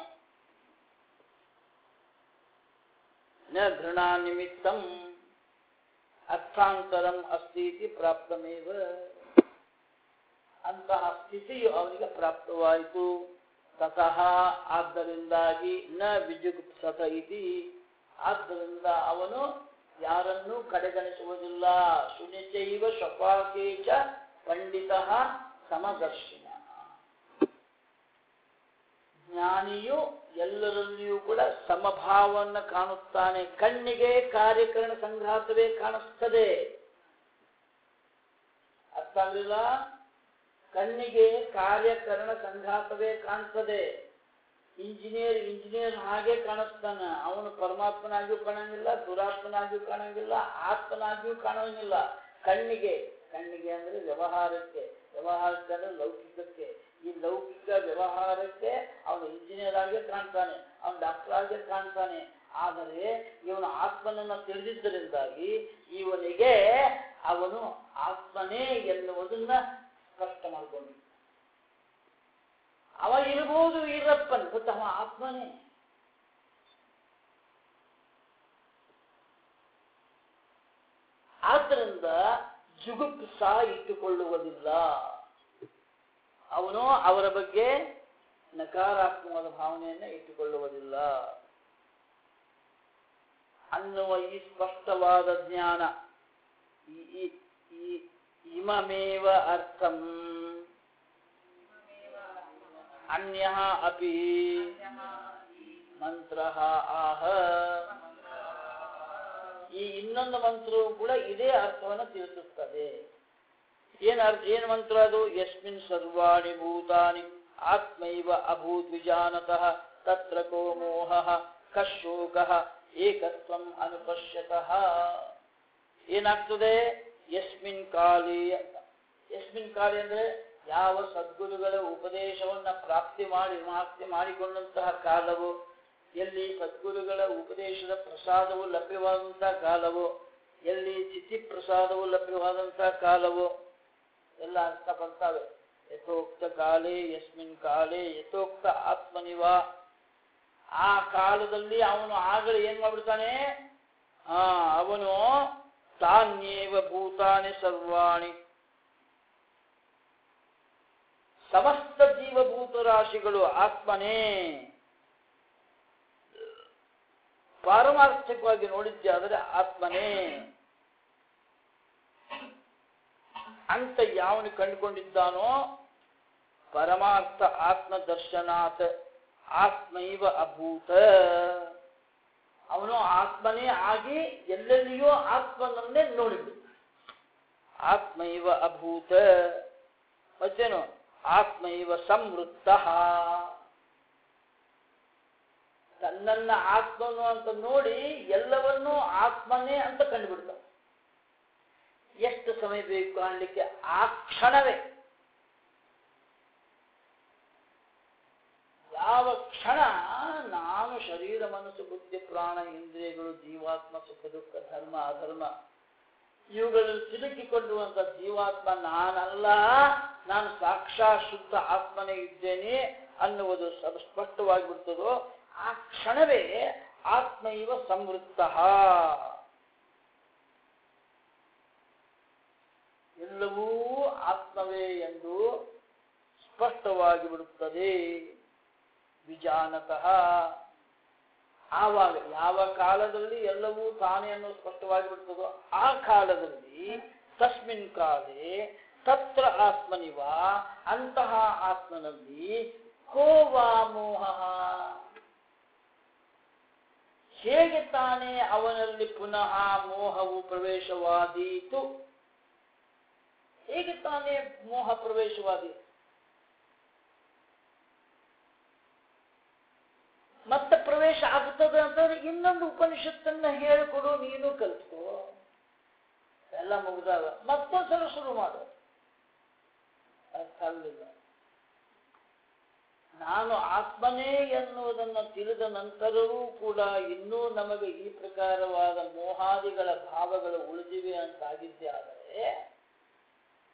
ನ ಘೃಣಾ ನಿಮಿತ್ತಂ ಅರ್ಥಾಂತರಂ ಅಸ್ತಿ ಇತಿ ಪ್ರಾಪ್ತಮೇವ ಅಂತಹ ಸ್ಥಿತಿಯು ಅವನಿಗೆ ಪ್ರಾಪ್ತವಾಯಿತು ತತಃ ಆದ್ದರಿಂದಾಗಿ ನ ವಿಜುಗುಪ್ಸತ ಇತಿ ಆದ್ದರಿಂದ ಅವನು ಯಾರನ್ನೂ ಕಡೆಗಣಿಸುವುದಿಲ್ಲ ಶುನಿಚೈವ ಶಪಾಕೇಚ ಪಂಡಿತ ಸಮದರ್ಶಿನ ಜ್ಞಾನಿಯು ಎಲ್ಲರಲ್ಲಿಯೂ ಕೂಡ ಸಮಭಾವವನ್ನು ಕಾಣುತ್ತಾನೆ ಕಣ್ಣಿಗೆ ಕಾರ್ಯಕರಣ ಸಂಘಾತವೇ ಕಾಣಿಸ್ತದೆ ಅರ್ಥ ಆಗಲಿಲ್ಲ ಕಣ್ಣಿಗೆ ಕಾರ್ಯಕರಣ ಸಂಘಾತವೇ ಕಾಣ್ತದೆ ಇಂಜಿನಿಯರ್ ಇಂಜಿನಿಯರ್ ಹಾಗೆ ಕಾಣಿಸ್ತಾನ ಅವನು ಪರಮಾತ್ಮನಾಗಿಯೂ ಕಾಣಂಗಿಲ್ಲ ದುರಾತ್ಮನಾಗಿಯೂ ಕಾಣಂಗಿಲ್ಲ ಆತ್ಮನಾಗಿಯೂ ಕಾಣಂಗಿಲ್ಲ ಕಣ್ಣಿಗೆ ಕಣ್ಣಿಗೆ ಅಂದ್ರೆ ವ್ಯವಹಾರಕ್ಕೆ ವ್ಯವಹಾರಕ್ಕೆ ಅಂದ್ರೆ ಲೌಕಿಕಕ್ಕೆ ಈ ಲೌಕಿಕ ವ್ಯವಹಾರಕ್ಕೆ ಅವನು ಇಂಜಿನಿಯರ್ ಆಗೇ ಕಾಣ್ತಾನೆ ಅವನು ಡಾಕ್ಟರ್ ಆಗೇ ಕಾಣ್ತಾನೆ ಆದರೆ ಇವನು ಆತ್ಮನನ್ನ ತಿಳಿದಿದ್ದರಿಂದಾಗಿ ಇವನಿಗೆ ಅವನು ಆತ್ಮನೇ ಎನ್ನುವುದನ್ನ ಸ್ಪಷ್ಟ ಮಾಡಿಕೊಂಡು ಅವ ಇರಬಹುದು ಇರಪ್ಪನ್ ಗೊತ್ತ ಅವ ಆತ್ಮನೇ ಆದ್ದರಿಂದ ಜುಗುಪ್ಸ ಇಟ್ಟುಕೊಳ್ಳುವುದಿಲ್ಲ ಅವನು ಅವರ ಬಗ್ಗೆ ನಕಾರಾತ್ಮಕವಾದ ಭಾವನೆಯನ್ನು ಇಟ್ಟುಕೊಳ್ಳುವುದಿಲ್ಲ ಅನ್ನುವ ಈ ಸ್ಪಷ್ಟವಾದ ಜ್ಞಾನ ಈ- ಈ- ಈ- ಇಮಮೇವ ಅರ್ಥಂ ಅನ್ಯ ಅಪಿ ಮಂತ್ರ ಆಹ ಈ ಇನ್ನೊಂದು ಮಂತ್ರವು ಕೂಡ ಇದೇ ಅರ್ಥವನ್ನು ತಿಳಿಸುತ್ತದೆ ಏನ್ ಅರ್ಥ ಏನ್ ಮಂತ್ರ ಅದು ಯಸ್ಮಿನ್ ಸರ್ವಾಣಿ ಭೂತಾನಿ ಆತ್ಮೈವ ಅಭೂತ್ ವಿಜಾನತಃ ತತ್ರ ಕೋ ಮೋಹ ಕಶೋಕ ಏಕತ್ವಂ ಅನುಪಶ್ಯತಃ ಏನಾಗ್ತದೆ ಯಸ್ಮಿನ್ ಕಾಲಿ ಅಂತ ಯಸ್ಮಿನ್ ಕಾಲಿ ಅಂದ್ರೆ ಯಾವ ಸದ್ಗುರುಗಳ ಉಪದೇಶವನ್ನ ಪ್ರಾಪ್ತಿ ಮಾಡಿ ಪ್ರಾಪ್ತಿ ಮಾಡಿಕೊಂಡಂತಹ ಕಾಲವು ಎಲ್ಲಿ ಸದ್ಗುರುಗಳ ಉಪದೇಶದ ಪ್ರಸಾದವು ಲಭ್ಯವಾದಂತಹ ಕಾಲವು ಎಲ್ಲಿ ಚಿತಿ ಪ್ರಸಾದವು ಲಭ್ಯವಾದಂತಹ ಕಾಲವು ಎಲ್ಲ ಅರ್ಥ ಬರ್ತಾವೆ ಯಥೋಕ್ತ ಕಾಲೇ ಯಸ್ಮಿನ್ ಕಾಲೇ ಯಥೋಕ್ತ ಆತ್ಮನಿವ ಆ ಕಾಲದಲ್ಲಿ ಅವನು ಆಗಲೇ ಏನ್ ಮಾಡ್ಬಿಡ್ತಾನೆ ಆ ಅವನು ತಾನ್ಯೇವ ಭೂತಾನಿ ಸರ್ವಾಣಿ ಸಮಸ್ತ ಜೀವಭೂತ ರಾಶಿಗಳು ಆತ್ಮನೇ ಪಾರಮಾರ್ಥಿಕವಾಗಿ ನೋಡಿದ್ದೆ ಆದರೆ ಆತ್ಮನೇ ಅಂತ ಯಾವನು ಕಂಡುಕೊಂಡಿದ್ದಾನೋ ಪರಮಾರ್ಥ ಆತ್ಮ ದರ್ಶನಾತ್ ಆತ್ಮೈವ ಅಭೂತ ಅವನು ಆತ್ಮನೇ ಆಗಿ ಎಲ್ಲೆಲ್ಲಿಯೋ ಆತ್ಮನನ್ನೇ ನೋಡಿಬಿಡು ಆತ್ಮೈವ ಅಭೂತ ಮತ್ತೇನು ಆತ್ಮೈವ ಸಂವೃತ್ತ ತನ್ನನ್ನ ಆತ್ಮನು ಅಂತ ನೋಡಿ ಎಲ್ಲವನ್ನೂ ಆತ್ಮನೇ ಅಂತ ಕಂಡುಬಿಡ್ತಾನೆ ಎಷ್ಟು ಸಮಯ ಬೇಕು ಕಾಣಲಿಕ್ಕೆ ಆ ಕ್ಷಣವೇ ಯಾವ ಕ್ಷಣ ನಾನು ಶರೀರ ಮನಸ್ಸು ಬುದ್ಧಿ ಪ್ರಾಣ ಇಂದ್ರಿಯಗಳು ಜೀವಾತ್ಮ ಸುಖ ದುಃಖ ಧರ್ಮ ಅಧರ್ಮ ಇವುಗಳಲ್ಲಿ ಸಿಲುಕಿಕೊಳ್ಳುವಂತ ಜೀವಾತ್ಮ ನಾನಲ್ಲ ನಾನು ಸಾಕ್ಷಾತ್ ಶುದ್ಧ ಆತ್ಮನೇ ಇದ್ದೇನೆ ಅನ್ನುವುದು ಸ- ಸ್ಪಷ್ಟವಾಗಿ ಬಿಡ್ತದೋ ಆ ಕ್ಷಣವೇ ಆತ್ಮ ಇವ ಸಂವೃತ್ತ ಎಲ್ಲವೂ ಆತ್ಮವೇ ಎಂದು ಸ್ಪಷ್ಟವಾಗಿ ಬಿಡುತ್ತದೆ ವಿಜಾನತಃ ಆವಾಗ ಯಾವ ಕಾಲದಲ್ಲಿ ಎಲ್ಲವೂ ತಾನೇ ಅನ್ನೋದು ಸ್ಪಷ್ಟವಾಗಿ ಬಿಡ್ತದೋ ಆ ಕಾಲದಲ್ಲಿ ತಸ್ಮಿನ್ ಕಾಲೇ ತತ್ರ ಆತ್ಮನಿವ ಅಂತಹ ಆತ್ಮನಲ್ಲಿ ಕೋವಾ ಮೋಹ ಹೇಗೆ ತಾನೇ ಅವನಲ್ಲಿ ಪುನಃ ಮೋಹವು ಪ್ರವೇಶವಾದೀತು ಹೇಗೆ ತಾನೇ ಮೋಹ ಪ್ರವೇಶವಾದಿ ಮತ್ತೆ ಪ್ರವೇಶ ಆಗುತ್ತದೆ ಅಂತಂದ್ರೆ ಇನ್ನೊಂದು ಉಪನಿಷತ್ತನ್ನ ಹೇಳಿಕೊಡು ನೀನು ಕಲ್ತ್ಕೋ ಎಲ್ಲ ಮುಗಿದಾಗ ಮತ್ತೊಂದ್ಸಲ ಶುರು ಮಾಡು ಅರ್ಥ ಆಗಲಿಲ್ಲ ನಾನು ಆತ್ಮನೇ ಎನ್ನುವುದನ್ನು ತಿಳಿದ ನಂತರವೂ ಕೂಡ ಇನ್ನೂ ನಮಗೆ ಈ ಪ್ರಕಾರವಾದ ಮೋಹಾದಿಗಳ ಭಾವಗಳು ಉಳಿದಿವೆ ಅಂತಾಗಿದ್ದೇ ಆದರೆ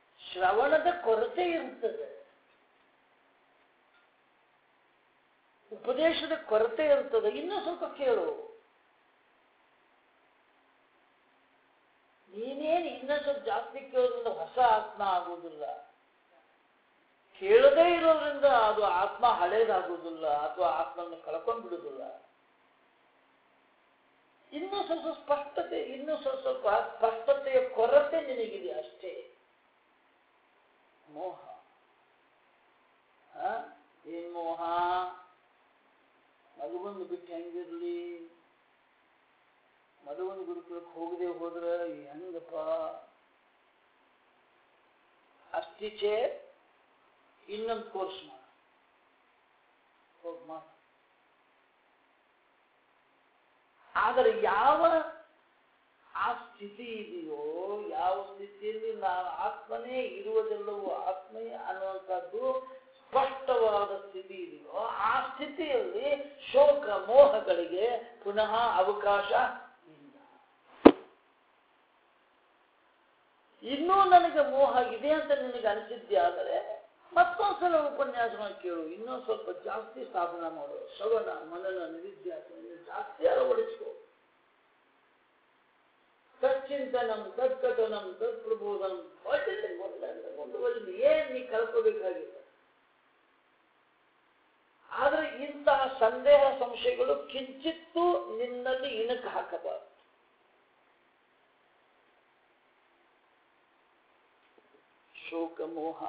ಶ್ರವಣದ ಕೊರತೆ ಇರುತ್ತದೆ ಉಪದೇಶದ ಕೊರತೆ ಇರ್ತದೆ ಇನ್ನೂ ಸ್ವಲ್ಪ ಕೇಳು ನೀನೇನು ಇನ್ನೂ ಸ್ವಲ್ಪ ಜಾಸ್ತಿ ಕೇಳೋದ್ರಿಂದ ಹೊಸ ಆತ್ಮ ಆಗುವುದಿಲ್ಲ ಕೇಳದೇ ಇರೋದ್ರಿಂದ ಅದು ಆತ್ಮ ಹಳೇದಾಗುವುದಿಲ್ಲ ಅಥವಾ ಆತ್ಮವನ್ನು ಕಳ್ಕೊಂಡು ಬಿಡುವುದಿಲ್ಲ ಇನ್ನೂ ಸ್ವಲ್ಪ ಸ್ಪಷ್ಟತೆ ಇನ್ನೂ ಸ್ವಲ್ಪ ಸ್ವಲ್ಪ ಸ್ಪಷ್ಟತೆಯ ಕೊರತೆ ನಿನಗಿದೆ ಅಷ್ಟೇ ಮೋಹ ಆ? ಏನ್ ಮೋಹ ಮಗುವನ್ನು ಬಿಟ್ಟು ಹೆಂಗಿರ್ಲಿ ಮದುವನ್ ಗುರುಕುಲಕ್ಕೆ ಹೋಗದೆ ಹೋದ್ರೆ ಹೆಂಗಪ್ಪ ಅಷ್ಟಿಚೆ ಇನ್ನೊಂದು ಕೋರ್ಸ್ ಮಾಡ ಹೋಗ್ ಮಾಡ ಆದರೆ ಯಾವ ಆ ಸ್ಥಿತಿ ಇದೆಯೋ ಯಾವ ಸ್ಥಿತಿಯಲ್ಲಿ ನಾನು ಆತ್ಮನೇ ಇರುವುದೆಲ್ಲವೂ ಆತ್ಮನೇ ಅನ್ನುವಂಥದ್ದು ಸ್ಪಷ್ಟವಾದ ಸ್ಥಿತಿ ಇದೆಯೋ ಆ ಸ್ಥಿತಿಯಲ್ಲಿ ಶೋಕ ಮೋಹಗಳಿಗೆ ಪುನಃ ಅವಕಾಶ ಇಲ್ಲ ಇನ್ನೂ ನನಗೆ ಮೋಹ ಇದೆ ಅಂತ ನಿನಗೆ ಅನಿಸಿದ್ದೆ ಆದರೆ ಮತ್ತೊಂದ್ಸಲ ಉಪನ್ಯಾಸವನ್ನು ಕೇಳು ಇನ್ನೂ ಸ್ವಲ್ಪ ಜಾಸ್ತಿ ಸಾಧನ ಮಾಡು ಶ್ರವಣ ಮನನ ನಿಧಿಧ್ಯಾಸನ ಜಾಸ್ತಿ ಅಳವಡಿಸ್ಕೋ ತಚ್ಚಿಂತನಂ ತತ್ಕಥನಂ ತತ್ಪ್ರಬೋಧನಂ ಒಳ್ಳೆ ಮುಂದುವರಿದು ಏನ್ ನೀ ಕಲ್ಕೋಬೇಕಾಗಿಲ್ಲ ಆದ್ರೆ ಇಂತಹ ಸಂದೇಹ ಸಂಶಯಗಳು ಕಿಂಚಿತ್ತೂ ನಿನ್ನಲ್ಲಿ ಇಣುಕು ಹಾಕಬಾರದು ಶೋಕ ಮೋಹ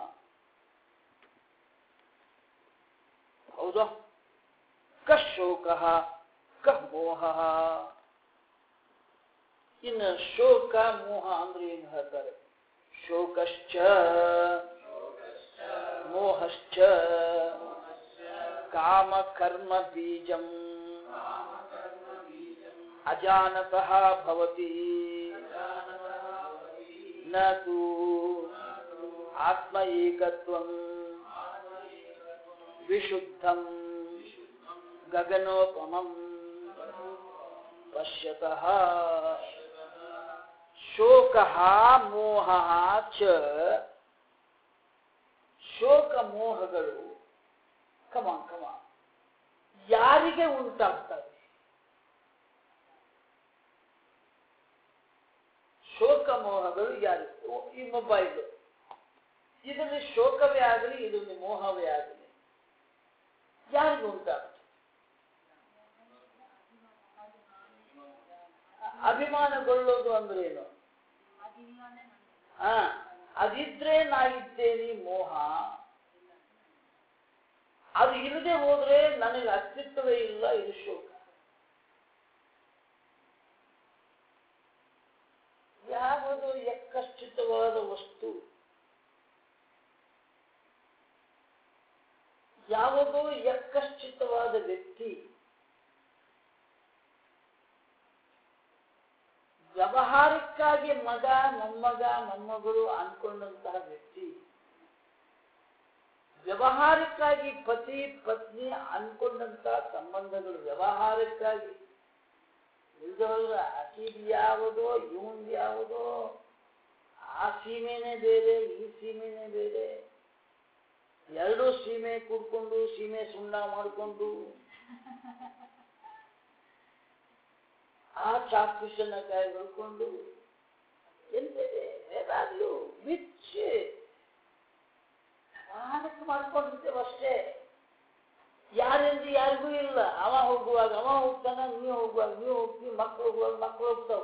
ಹೌದಾ ಕಶೋಕ ಕಃ ಮೋಹ ಇನ್ನು ಶೋಕ ಮೋಹ ಅಂದ್ರೆ ಏನು ಹೇಳ್ತಾರೆ ಶೋಕಶ್ಚ ಮೋಹಶ್ಚ ಕಾಮ ಕರ್ಮ ಬೀಜಂ ಅಜಾನತಃ ಭವತಿ ನ ತು ಆತ್ಮ ಏಕತ್ವಂ ವಿಶುದ್ಧಂ ಗಗನೋಪಮಂ ಪಶ್ಯತಃ ಶೋಕ ಮೋಹ ಚ ಶೋಕ ಮೋಹಗಳು ಕಮ ಕಮ ಯಾರಿಗೆ ಉಂಟಾಗ್ತವೆ ಶೋಕ ಮೋಹಗಳು ಯಾರಿಗೆ ಈ ಮೊಬೈಲ್ ಇದರಲ್ಲಿ ಶೋಕವೇ ಆಗಲಿ ಇದೊಂದು ಮೋಹವೇ ಆಗಲಿ ಯಾರಿಗೆ ಉಂಟಾಗ್ತದೆ ಅಭಿಮಾನಗೊಳ್ಳೋದು ಅಂದ್ರೆ ಏನು ಹಾ ಅದಿದ್ರೆ ನಾ ಇದ್ದೇನೆ ಮೋಹ ಅದು ಇಲ್ಲದೆ ಹೋದ್ರೆ ನನಗೆ ಅಸ್ತಿತ್ವವೇ ಇಲ್ಲ ಇದು ಶೋಕ ಯಾವುದು ಎಕ್ಕಶ್ಚಿತವಾದ ವಸ್ತು ಯಾವುದೋ ಎಕ್ಕಶ್ಚಿತವಾದ ವ್ಯಕ್ತಿ ವ್ಯವಹಾರಕ್ಕಾಗಿ ಮಗ ಮೊಮ್ಮಗ ಮೊಮ್ಮಗಳು ಅನ್ಕೊಂಡಂತಹ ವ್ಯಕ್ತಿ ವ್ಯವಹಾರಕ್ಕಾಗಿ ಪತಿ ಪತ್ನಿ ಅನ್ಕೊಂಡಂತಹ ಸಂಬಂಧಗಳು ವ್ಯವಹಾರಕ್ಕಾಗಿ ಇಲ್ದೋದ್ರೆ ಆಕಿದ್ ಯಾವುದೋ ಇವಂದ್ ಯಾವುದೋ ಆ ಸೀಮೆನೇ ಬೇರೆ ಈ ಸೀಮೆನೇ ಬೇರೆ ಎರಡೂ ಸೀಮೆ ಕೂಡ್ಕೊಂಡು ಸೀಮೆ ಸುಣ್ಣ ಮಾಡಿಕೊಂಡು ಆ ಚಾಕ್ಪೀಸನ್ನ ಕೈ ಹಿಡ್ಕೊಂಡು ಎಂತಿದೆ ಏನಾಗ್ಲು ಬಿಚ್ಚಿ ನಾನಕ್ಕೆ ಮಾಡ್ಕೊಂಡಿರ್ತೇವೆ ಅಷ್ಟೇ ಯಾರೆಂದು ಯಾರಿಗೂ ಇಲ್ಲ ಅವ ಹೋಗುವಾಗ ಅವ ಹೋಗ್ತಾನ ನೀವು ಹೋಗುವಾಗ ನೀವು ಹೋಗ್ತೀವಿ ಮಕ್ಕಳು ಹೋಗುವಾಗ ಮಕ್ಕಳು ಹೋಗ್ತಾವ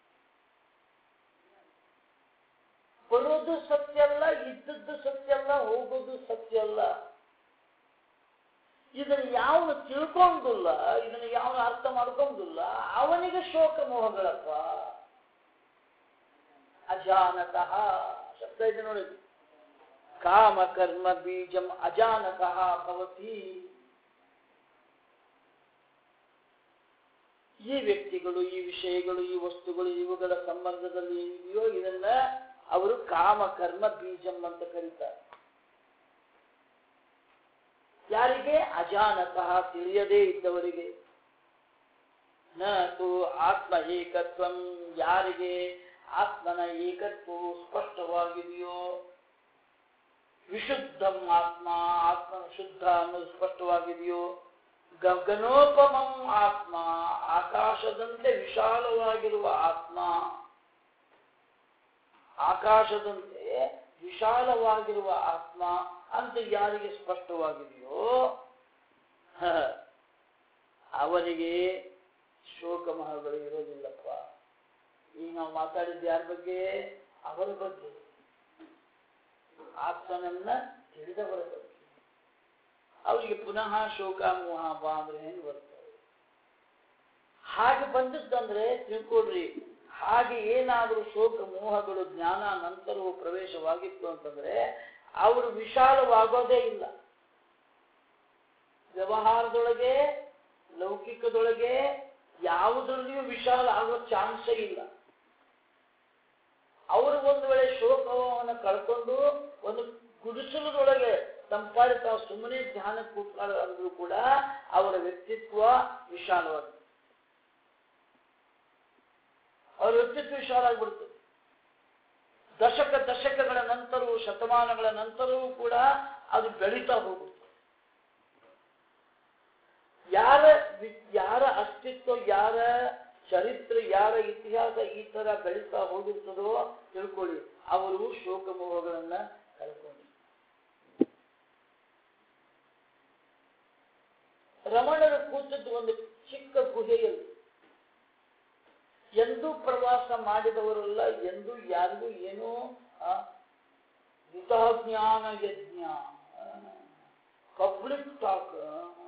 ಬರೋದು ಸತ್ಯ ಅಲ್ಲ ಇದ್ದದ್ದು ಸತ್ಯ ಅಲ್ಲ ಹೋಗೋದು ಸತ್ಯ ಅಲ್ಲ ಇದನ್ನು ಯಾವನು ತಿಳ್ಕೊಂಡಿಲ್ಲ ಇದನ್ನು ಯಾವನು ಅರ್ಥ ಮಾಡ್ಕೊಂಡಿಲ್ಲ ಅವನಿಗೆ ಶೋಕ ಮೋಹಗಳಪ್ಪ ಅಜಾನತಃ ಶಬ್ದ ಇದೆ ನೋಡಿ ಕಾಮ ಕರ್ಮ ಬೀಜಂ ಅಜಾನತಃ ಭವತಿ ಈ ವ್ಯಕ್ತಿಗಳು ಈ ವಿಷಯಗಳು ಈ ವಸ್ತುಗಳು ಇವುಗಳ ಸಂಬಂಧದಲ್ಲಿ ಏನಿದೆಯೋ ಇದನ್ನ ಅವರು ಕಾಮ ಕರ್ಮ ಬೀಜಂ ಅಂತ ಕರೀತಾರೆ ಯಾರಿಗೆ ಅಜಾನತಃ ತಿಳಿಯದೇ ಇದ್ದವರಿಗೆ ನತು ಆತ್ಮ ಏಕತ್ವಂ ಯಾರಿಗೆ ಆತ್ಮನ ಏಕತ್ವವು ಸ್ಪಷ್ಟವಾಗಿದೆಯೋ ವಿಶುದ್ಧಂ ಆತ್ಮ ಆತ್ಮನ ಶುದ್ಧ ಅನ್ನೋದು ಸ್ಪಷ್ಟವಾಗಿದೆಯೋ ಗಗನೋಪಮಂ ಆತ್ಮ ಆಕಾಶದಂತೆ ವಿಶಾಲವಾಗಿರುವ ಆತ್ಮ ಆಕಾಶದಂತೆ ವಿಶಾಲವಾಗಿರುವ ಆತ್ಮ ಅಂತ ಯಾರಿಗೆ ಸ್ಪಷ್ಟವಾಗಿದೆಯೋ ಹ, ಅವರಿಗೆ ಶೋಕಮಹಗಳು ಇರೋದಿಲ್ಲಪ್ಪ ಈಗ ನಾವು ಮಾತಾಡಿದ್ದು ಯಾರ ಬಗ್ಗೆ ಅವರ ಬಗ್ಗೆ ಆತ್ಮನನ್ನ ತಿಳಿದವರ ಬಗ್ಗೆ ಅವರಿಗೆ ಪುನಃ ಶೋಕ ಮೋಹ ಬಾ ಅಂದ್ರೆ ಹೆಂಗ್ ಬರ್ತವೆ ಹಾಗೆ ಬಂದದ್ದಂದ್ರೆ ತಿಳ್ಕೊಡ್ರಿ ಹಾಗೆ ಏನಾದರೂ ಶೋಕ ಮೋಹಗಳು ಜ್ಞಾನ ನಂತರವೂ ಪ್ರವೇಶವಾಗಿತ್ತು ಅಂತಂದ್ರೆ ಅವರು ವಿಶಾಲವಾಗೋದೇ ಇಲ್ಲ ವ್ಯವಹಾರದೊಳಗೆ ಲೌಕಿಕದೊಳಗೆ ಯಾವುದರಲ್ಲಿಯೂ ವಿಶಾಲ ಆಗೋ ಚಾನ್ಸೇ ಇಲ್ಲ ಅವರು ಒಂದು ವೇಳೆ ಶೋಕವನ್ನು ಕಳ್ಕೊಂಡು ಒಂದು ಗುಡಿಸಲದೊಳಗೆ ತಂಪಾಡಿ ತಾವು ಸುಮ್ಮನೆ ಧ್ಯಾನ ಕೂತ್ಕೊಳ್ಳ ಅಂದ್ರೂ ಕೂಡ ಅವರ ವ್ಯಕ್ತಿತ್ವ ವಿಶಾಲವಾಗಿದೆ ಅವರ ವ್ಯಕ್ತಿತ್ವ ವಿಶಾಲ ಆಗ್ಬಿಡ್ತದೆ ದಶಕ ದಶಕಗಳ ನಂತರವೂ ಶತಮಾನಗಳ ನಂತರವೂ ಕೂಡ ಅದು ಬೆಳೀತಾ ಹೋಗುತ್ತೆ ಯಾರ ವಿ- ಯಾರ ಅಸ್ತಿತ್ವ ಯಾರ ಚರಿತ್ರೆ ಯಾರ ಇತಿಹಾಸ ಈ ತರ ಬೆಳೀತಾ ಹೋಗಿರ್ತದೋ ತಿಳ್ಕೊಳ್ಳಿ ಅವರು ಶೋಕ ಮೋಹಗಳನ್ನ ಕಳ್ಕೊಂಡು ರಮಣರು ಕೂತದ್ದು ಒಂದು ಚಿಕ್ಕ ಗುಹೆಯಲ್ಲಿ ಎಂದೂ ಪ್ರವಾಸ ಮಾಡಿದವರಲ್ಲ ಎಂದೂ ಯಾರಿಗೂ ಏನೋ ಆ, ಹಿತಜ್ಞಾನ ಯಜ್ಞ ಪಬ್ಲಿಕ್ ಟಾಕ್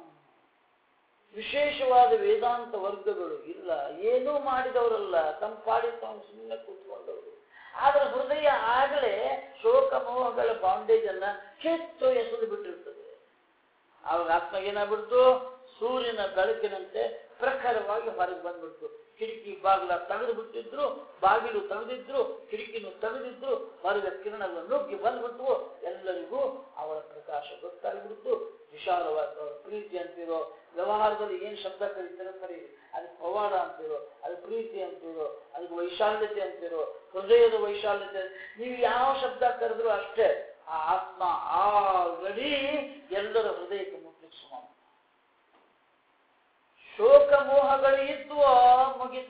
ವಿಶೇಷವಾದ ವೇದಾಂತ ವರ್ಗಗಳು ಇಲ್ಲ ಏನೂ ಮಾಡಿದವರಲ್ಲ ತಮ್ಮ ಪಾಡಿ ತಾವು ಸುಮ್ಮನೆ ಕೂತ್ಕೊಂಡವರು ಆದ್ರೆ ಹೃದಯ ಆಗಲೇ ಶೋಕ ಮೋಹಗಳ ಬಾಂಡೇಜ್ ಅನ್ನ ಕಿತ್ತು ಎಸೆದು ಬಿಟ್ಟಿರ್ತದೆ ಅವಾಗ ಆತ್ಮ ಏನಾಗ್ಬಿಡ್ತು ಸೂರ್ಯನ ಬೆಳಕಿನಂತೆ ಪ್ರಖರವಾಗಿ ಹೊರಗೆ ಬಂದ್ಬಿಡ್ತು ಕಿಟಕಿ ಬಾಗಿಲ ತೆಗೆದು ಬಿಟ್ಟಿದ್ರು ಬಾಗಿಲು ತೆಗೆದಿದ್ರು ಕಿಟಕಿನೂ ತೆಗೆದಿದ್ರು ಹೊರಗೆ ಕಿರಣಗಳು ನುಗ್ಗಿ ಬಂದ್ಬಿಟ್ವು ಎಲ್ಲರಿಗೂ ಅವಳ ಪ್ರಕಾಶ ಗೊತ್ತಾಗ್ಬಿಡ್ತು ವಿಶಾಲವಾದ ಅವರ ಪ್ರೀತಿ ಅಂತಿರೋ ವ್ಯವಹಾರದಲ್ಲಿ ಏನ್ ಶಬ್ದ ಕರೀತಾರೋ ಕರೀರಿ ಅದಕ್ಕೆ ಪವಾಡ ಅಂತಿರೋ ಅದು ಪ್ರೀತಿ ಅಂತಿರೋ ಅದಕ್ಕೆ ವೈಶಾಲ್ಯತೆ ಅಂತಿರೋ ಹೃದಯದ ವೈಶಾಲ್ಯತೆ ನೀವು ಯಾವ ಶಬ್ದ ಕರೆದ್ರು ಅಷ್ಟೇ ಆ ಆತ್ಮ ಆಲ್ರೆಡಿ ಎಲ್ಲರ ಹೃದಯಕ್ಕೆ ಮುಟ್ಲಿಕ್ಕೆ ಸಮ ಶೋಕ ಮೋಹಗಳು ಇದ್ವೋ ಮುಗಿತ್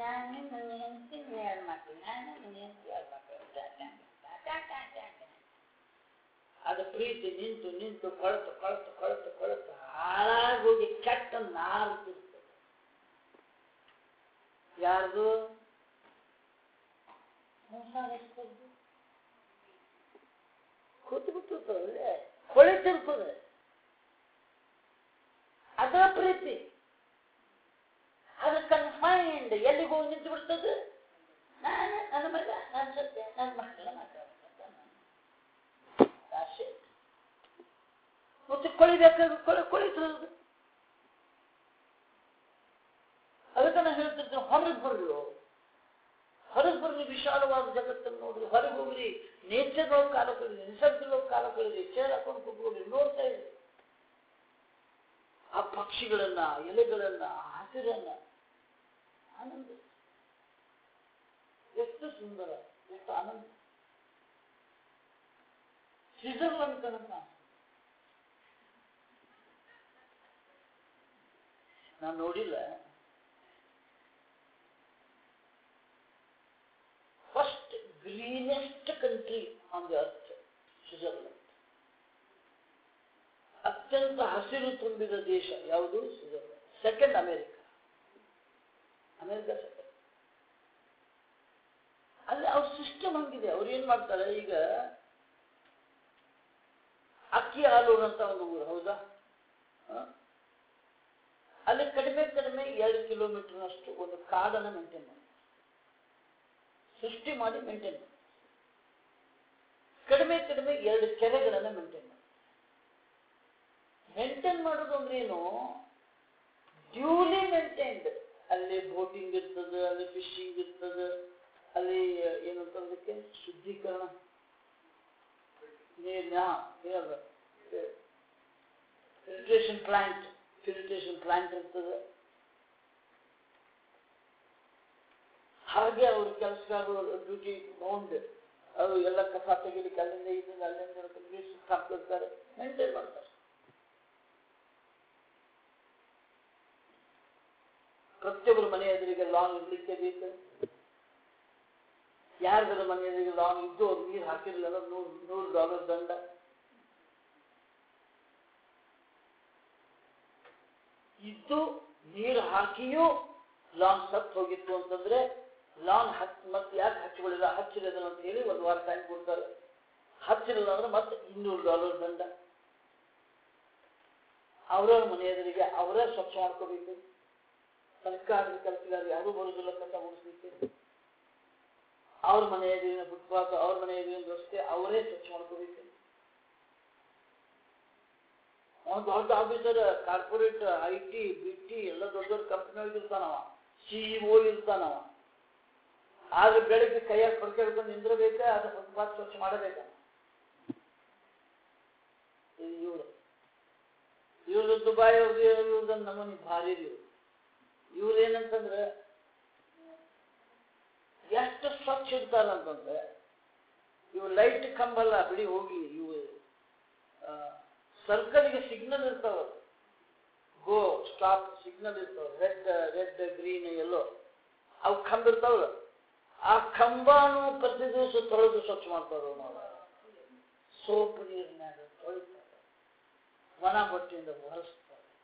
ಅದು ಪ್ರೀತಿ ನಿಂತು ನಿಂತು ಕೊಳತು ಕೊಳತು ಕೊಳತು ಕೊಳತು ಹಾಳಾಗೋಗಿ ಕೆಟ್ಟ ನಾರ್ತಿರ್ತದೆ ಯಾರ್ದು ಕೂತು ಬಿಟ್ಟಿರ್ತದೆ ಕೊಳಿತಿರ್ತದೆ ಅದ ಪ್ರೀತಿ ಅದು ಕನ್ಫೈನ್ಡ್ ಎಲ್ಲಿಗೆ ಹೋಗಿ ನಿಂತು ಬಿಡ್ತದೆ ನಾನು ನನ್ನ ಮಗ ನನ್ನ ಸತ್ಯ ನನ್ನ ಮಕ್ಕಳ ಆಸೆ ಮತ್ತೆ ಕೊಳಿಬೇಕಾದ್ರೆ ಕೊಳೆ ಕೊಳಿತದೆ ಅದಕ್ಕೆ ನಾನು ಹೇಳ್ತಿದ್ದೆ ಹೊರಗೆ ಬರ್ಲು ಹೊರಗೆ ಬರ್ಲಿ ವಿಶಾಲವಾದ ಜಗತ್ತನ್ನು ನೋಡ್ರಿ ಹೊರಗೆ ಹೋಗ್ರಿ ನೇಚರ್ನೊಳಗೆ ಕಾಲ ಕಳೀರಿ ನಿಸರ್ಗದೊಳಗೆ ಕಾಲ ಕಳೀರಿ ಚೇರ್ ಹಾಕೊಂಡು ಕೂತ್ಕೊಳ್ರಿ ನೋಡ್ತಾ ಇರಿ ಆ ಪಕ್ಷಿಗಳನ್ನ ಎಲೆಗಳನ್ನ ಆ ಹಸಿರನ್ನ ಆನಂದ ಎಷ್ಟು ಸುಂದರ ಎಷ್ಟು ಆನಂದ ಸ್ವಿಟ್ಜರ್ಲೆಂಡ್ ಕನಕ ನಾನು ನೋಡಿಲ್ಲ first greenest country on the earth Switzerland ಅತ್ಯಂತ ಹಸಿರು ತುಂಬಿದ ದೇಶ ಯಾವುದು Switzerland second America America second ಅಲ್ಲಿ ಅವ್ರ ಸಿಸ್ಟಮ್ ಹಂಗಿದೆ ಅವ್ರು ಏನ್ ಮಾಡ್ತಾರೆ ಈಗ ಅಕ್ಕಿ ಹಾಲೂರು ಅಂತ ಒಂದು ಊರು ಹೌದಾ ಹ? ಅಲ್ಲಿ ಕಡಿಮೆ ಕಡಿಮೆ ಎರಡು ಕಿಲೋಮೀಟರ್ನಷ್ಟು ಒಂದು ಕಾಡನ್ನು ಮೇಂಟೈನ್ ಮಾಡಿ ಸೃಷ್ಟಿ ಮಾಡಿ ಮೇಂಟೈನ್ ಮಾಡಿ ಕಡಿಮೆ ಕಡಿಮೆ ಎರಡು ಕೆರೆಗಳನ್ನು ಮೇಂಟೈನ್ ಮಾಡಿ ಮೇಂಟೈನ್ ಮಾಡೋದು ಅಂದ್ರೆ ಏನು ಡ್ಯೂಲಿ ಮೇಂಟೈನ್ಡ್ ಅಲ್ಲಿ ಬೋಟಿಂಗ್ ಇರ್ತದೆ ಅಲ್ಲಿ ಫಿಶಿಂಗ್ ಇರ್ತದೆ ಅಲ್ಲಿ ಏನಂತ ಅದಕ್ಕೆ ಶುದ್ಧೀಕರಣ ನೀರಿನ ಫಿಲ್ಟ್ರೇಷನ್ ಪ್ಲಾಂಟ್ ಫಿಲ್ಟ್ರೇಷನ್ ಪ್ಲಾಂಟ್ ಇರ್ತದೆ ಹಾಗೆ ಅವ್ರ ಕೆಲಸಗಾರರು ಡ್ಯೂಟಿ ಬೌಂಡ್ ಅವರು ಎಲ್ಲ ಕಸ ತೆಗಿಲಿಕ್ಕೆ ಅಲ್ಲಿಂದ ಇದರಿಂದ ಅಲ್ಲಿಂದ ನೀರು ಹಾಕ್ತಿರ್ತಾರೆ ಮೇಂಟೈನ್ ಮಾಡ್ತಾರೆ ಪ್ರತಿಯೊಬ್ಬರ ಮನೆ ಎದುರಿಗೆ ಲಾನ್ ಇರ್ಲಿಕ್ಕೆ ಬೇಕು ಯಾರ್ದಾರ ಮನೆ ಎದುರಿಗೆ ಲಾನ್ ಇದ್ದು ಅವ್ರು ನೀರು ಹಾಕಿರ್ಲಿಲ್ಲ ನೂರು ನೂರು ಡಾಲರ್ ದಂಡ ಇದ್ದು ನೀರು ಹಾಕಿಯೂ ಲಾನ್ ಸತ್ತು ಹೋಗಿತ್ತು ಅಂತಂದ್ರೆ ಲಾನ್ ಹಚ್ ಮತ್ತೆ ಯಾಕೆ ಹಚ್ಕೊಳ್ಳಿಲ್ಲ ಹಚ್ಚಿರೋದು ಅಂತ ಹೇಳಿ ಒಂದು ವಾರ ಟೈಮ್ ಕೊಡ್ತಾರೆ ಹಚ್ಚಿರಲಿಲ್ಲ ಅಂದ್ರೆ ಮತ್ತೆ ಇನ್ನೂರು ಡಾಲರ್ ದಂಡ ಅವ್ರವ್ರ ಮನೆ ಎದುರಿಗೆ ಅವರೇ ಸ್ವಚ್ಛ ಮಾಡ್ಕೋಬೇಕು ಸರ್ಕಾರ ಕೆಲಸಗಾರ ಯಾರು ಬರುದಿಲ್ಲ ಕಸ ಗುಡಿಸ್ಲಿಕ್ಕೆ ಅವ್ರ ಮನೆ ಎದುರಿನ ಫುಟ್ಪಾತ್ ಅವ್ರ ಮನೆ ಎದುರಿನ ರಸ್ತೆ ಅವರೇ ಸ್ವಚ್ಛ ಮಾಡ್ಕೋಬೇಕು ಅವ್ನು ದೊಡ್ಡ officer corporate I T B T ಎಲ್ಲ ದೊಡ್ಡ ದೊಡ್ಡ ಕಂಪ್ನಿ ಇರ್ತಾನವ ಸಿಇಒ ಇರ್ತಾನವ ಆದ್ರೆ ಬೆಳಿಗ್ಗೆ ಕೈಯಾಗ ಪರ್ಕೆ ಹಿಡ್ಕೊಂಡು ನಿಂದ್ರಬೇಕ ಅದು ಫುಟ್ಪಾತ್ ಸ್ವಚ್ಛ ಮಾಡಬೇಕ ಇವ್ರು ಇವ್ರು ದುಬಾಯ್ ಅವ್ರದ್ದು ಇವ್ರದ್ದು ನಮ್ಮನಿ ಭಾರಿ ಇವ್ರು ಇವ್ರು ಏನಂತಂದ್ರೆ ಎಷ್ಟು ಸ್ವಚ್ಛ ಇರ್ತಾರ ಅಂತಂದ್ರೆ ಇವು ಲೈಟ್ ಕಂಬಲ್ಲ ಬಿಡಿ ಹೋಗಿ ಇವು ಸರ್ಕಲ್ಗೆ ಸಿಗ್ನಲ್ ಇರ್ತಾವ ಗೋ ಸ್ಟಾಪ್ ಸಿಗ್ನಲ್ ಇರ್ತಾವ ರೆಡ್ ರೆಡ್ ಗ್ರೀನ್ ಎಲ್ಲೋ ಅವು ಕಂಬ ಇರ್ತಾವಲ್ಲ ಆ ಕಂಬನು ಪ್ರತಿ ದಿವಸ ತೊಳೆದು ಸ್ವಚ್ಛ ಮಾಡ್ತಾರ ನಾವು ಸೋಪ್ ನೀರಿನಾಗ ತೊಳಿತಾರೆ ಒಣ ಬಟ್ಟೆಯಿಂದ ಒರೆಸ್ತಾರೆ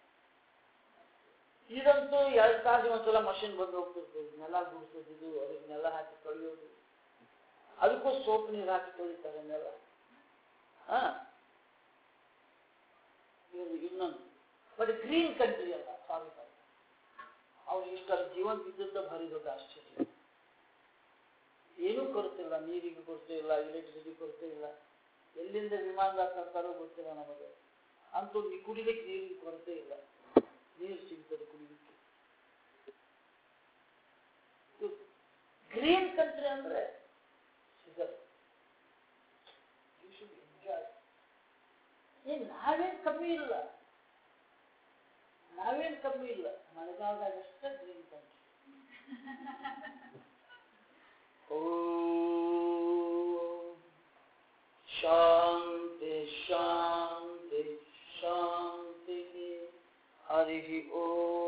ಇದಂತೂ ಎರಡು ತಾಸು ಒಂದ್ಸಲ ಮಷಿನ್ ಬಂದು ಹೋಗ್ತಿರ್ತದೆ ನೆಲ ಗುಡಿಸೋದು ಇದು ಅದಕ್ಕೆ ನೆಲ ಹಾಕಿ ತೊಳೆಯೋದು ಅದಕ್ಕೂ ಸೋಪ್ ನೀರು ಹಾಕಿ ತೊಳಿತಾರೆ ನೆಲ ಹಾ ಇವ್ರು ಇನ್ನೊಂದು ಬಟ್ ಗ್ರೀನ್ ಕಂಟ್ರಿ ಅಲ್ಲ ಸಾರಿ ಸಾರಿ ಅವ್ರು ಇಷ್ಟರ ಜೀವಂತ ಇದ್ದದ್ದ ಭಾರಿ ದೊಡ್ಡ ಆಶ್ಚರ್ಯ ಏನೂ ಕೊರತೆ ಇಲ್ಲ ನೀರಿಗೆ ಕೊರತೆ ಇಲ್ಲ ಎಲೆಕ್ಟ್ರಿಸಿಟಿ ಕೊರತೆ ಇಲ್ಲ ಎಲ್ಲಿಂದ ವಿಮಾನದಾಗ ತರ್ತಾರೋ ಗೊತ್ತಿಲ್ಲ ನಮಗೆ ಅಂತೂ ನೀ ಕುಡಿಲಿಕ್ಕೆ ನೀರಿನ ಕೊರತೆ ಇಲ್ಲ ನೀರು ಸಿಗ್ತದೆ ಕುಡಿಲಿಕ್ಕೆ ಗ್ರೀನ್ ಕಂಟ್ರಿ ಅಂದ್ರೆ ಸಿಗಲ್ಲ ಯು ಶುಡ್ ಎಂಜಾಯ್ ಏ ನಾವೇನ್ ಕಮ್ಮಿ ಇಲ್ಲ ನಾವೇನ್ ಕಮ್ಮಿ ಇಲ್ಲ ಮಳೆಗಾಲದಾಗ ಅಷ್ಟೇ ಗ್ರೀನ್ ಕಂಟ್ರಿ ಓಂ ಶಾಂತಿ ಶಾಂತಿ ಶಾಂತಿ ಹರಿ ಓಂ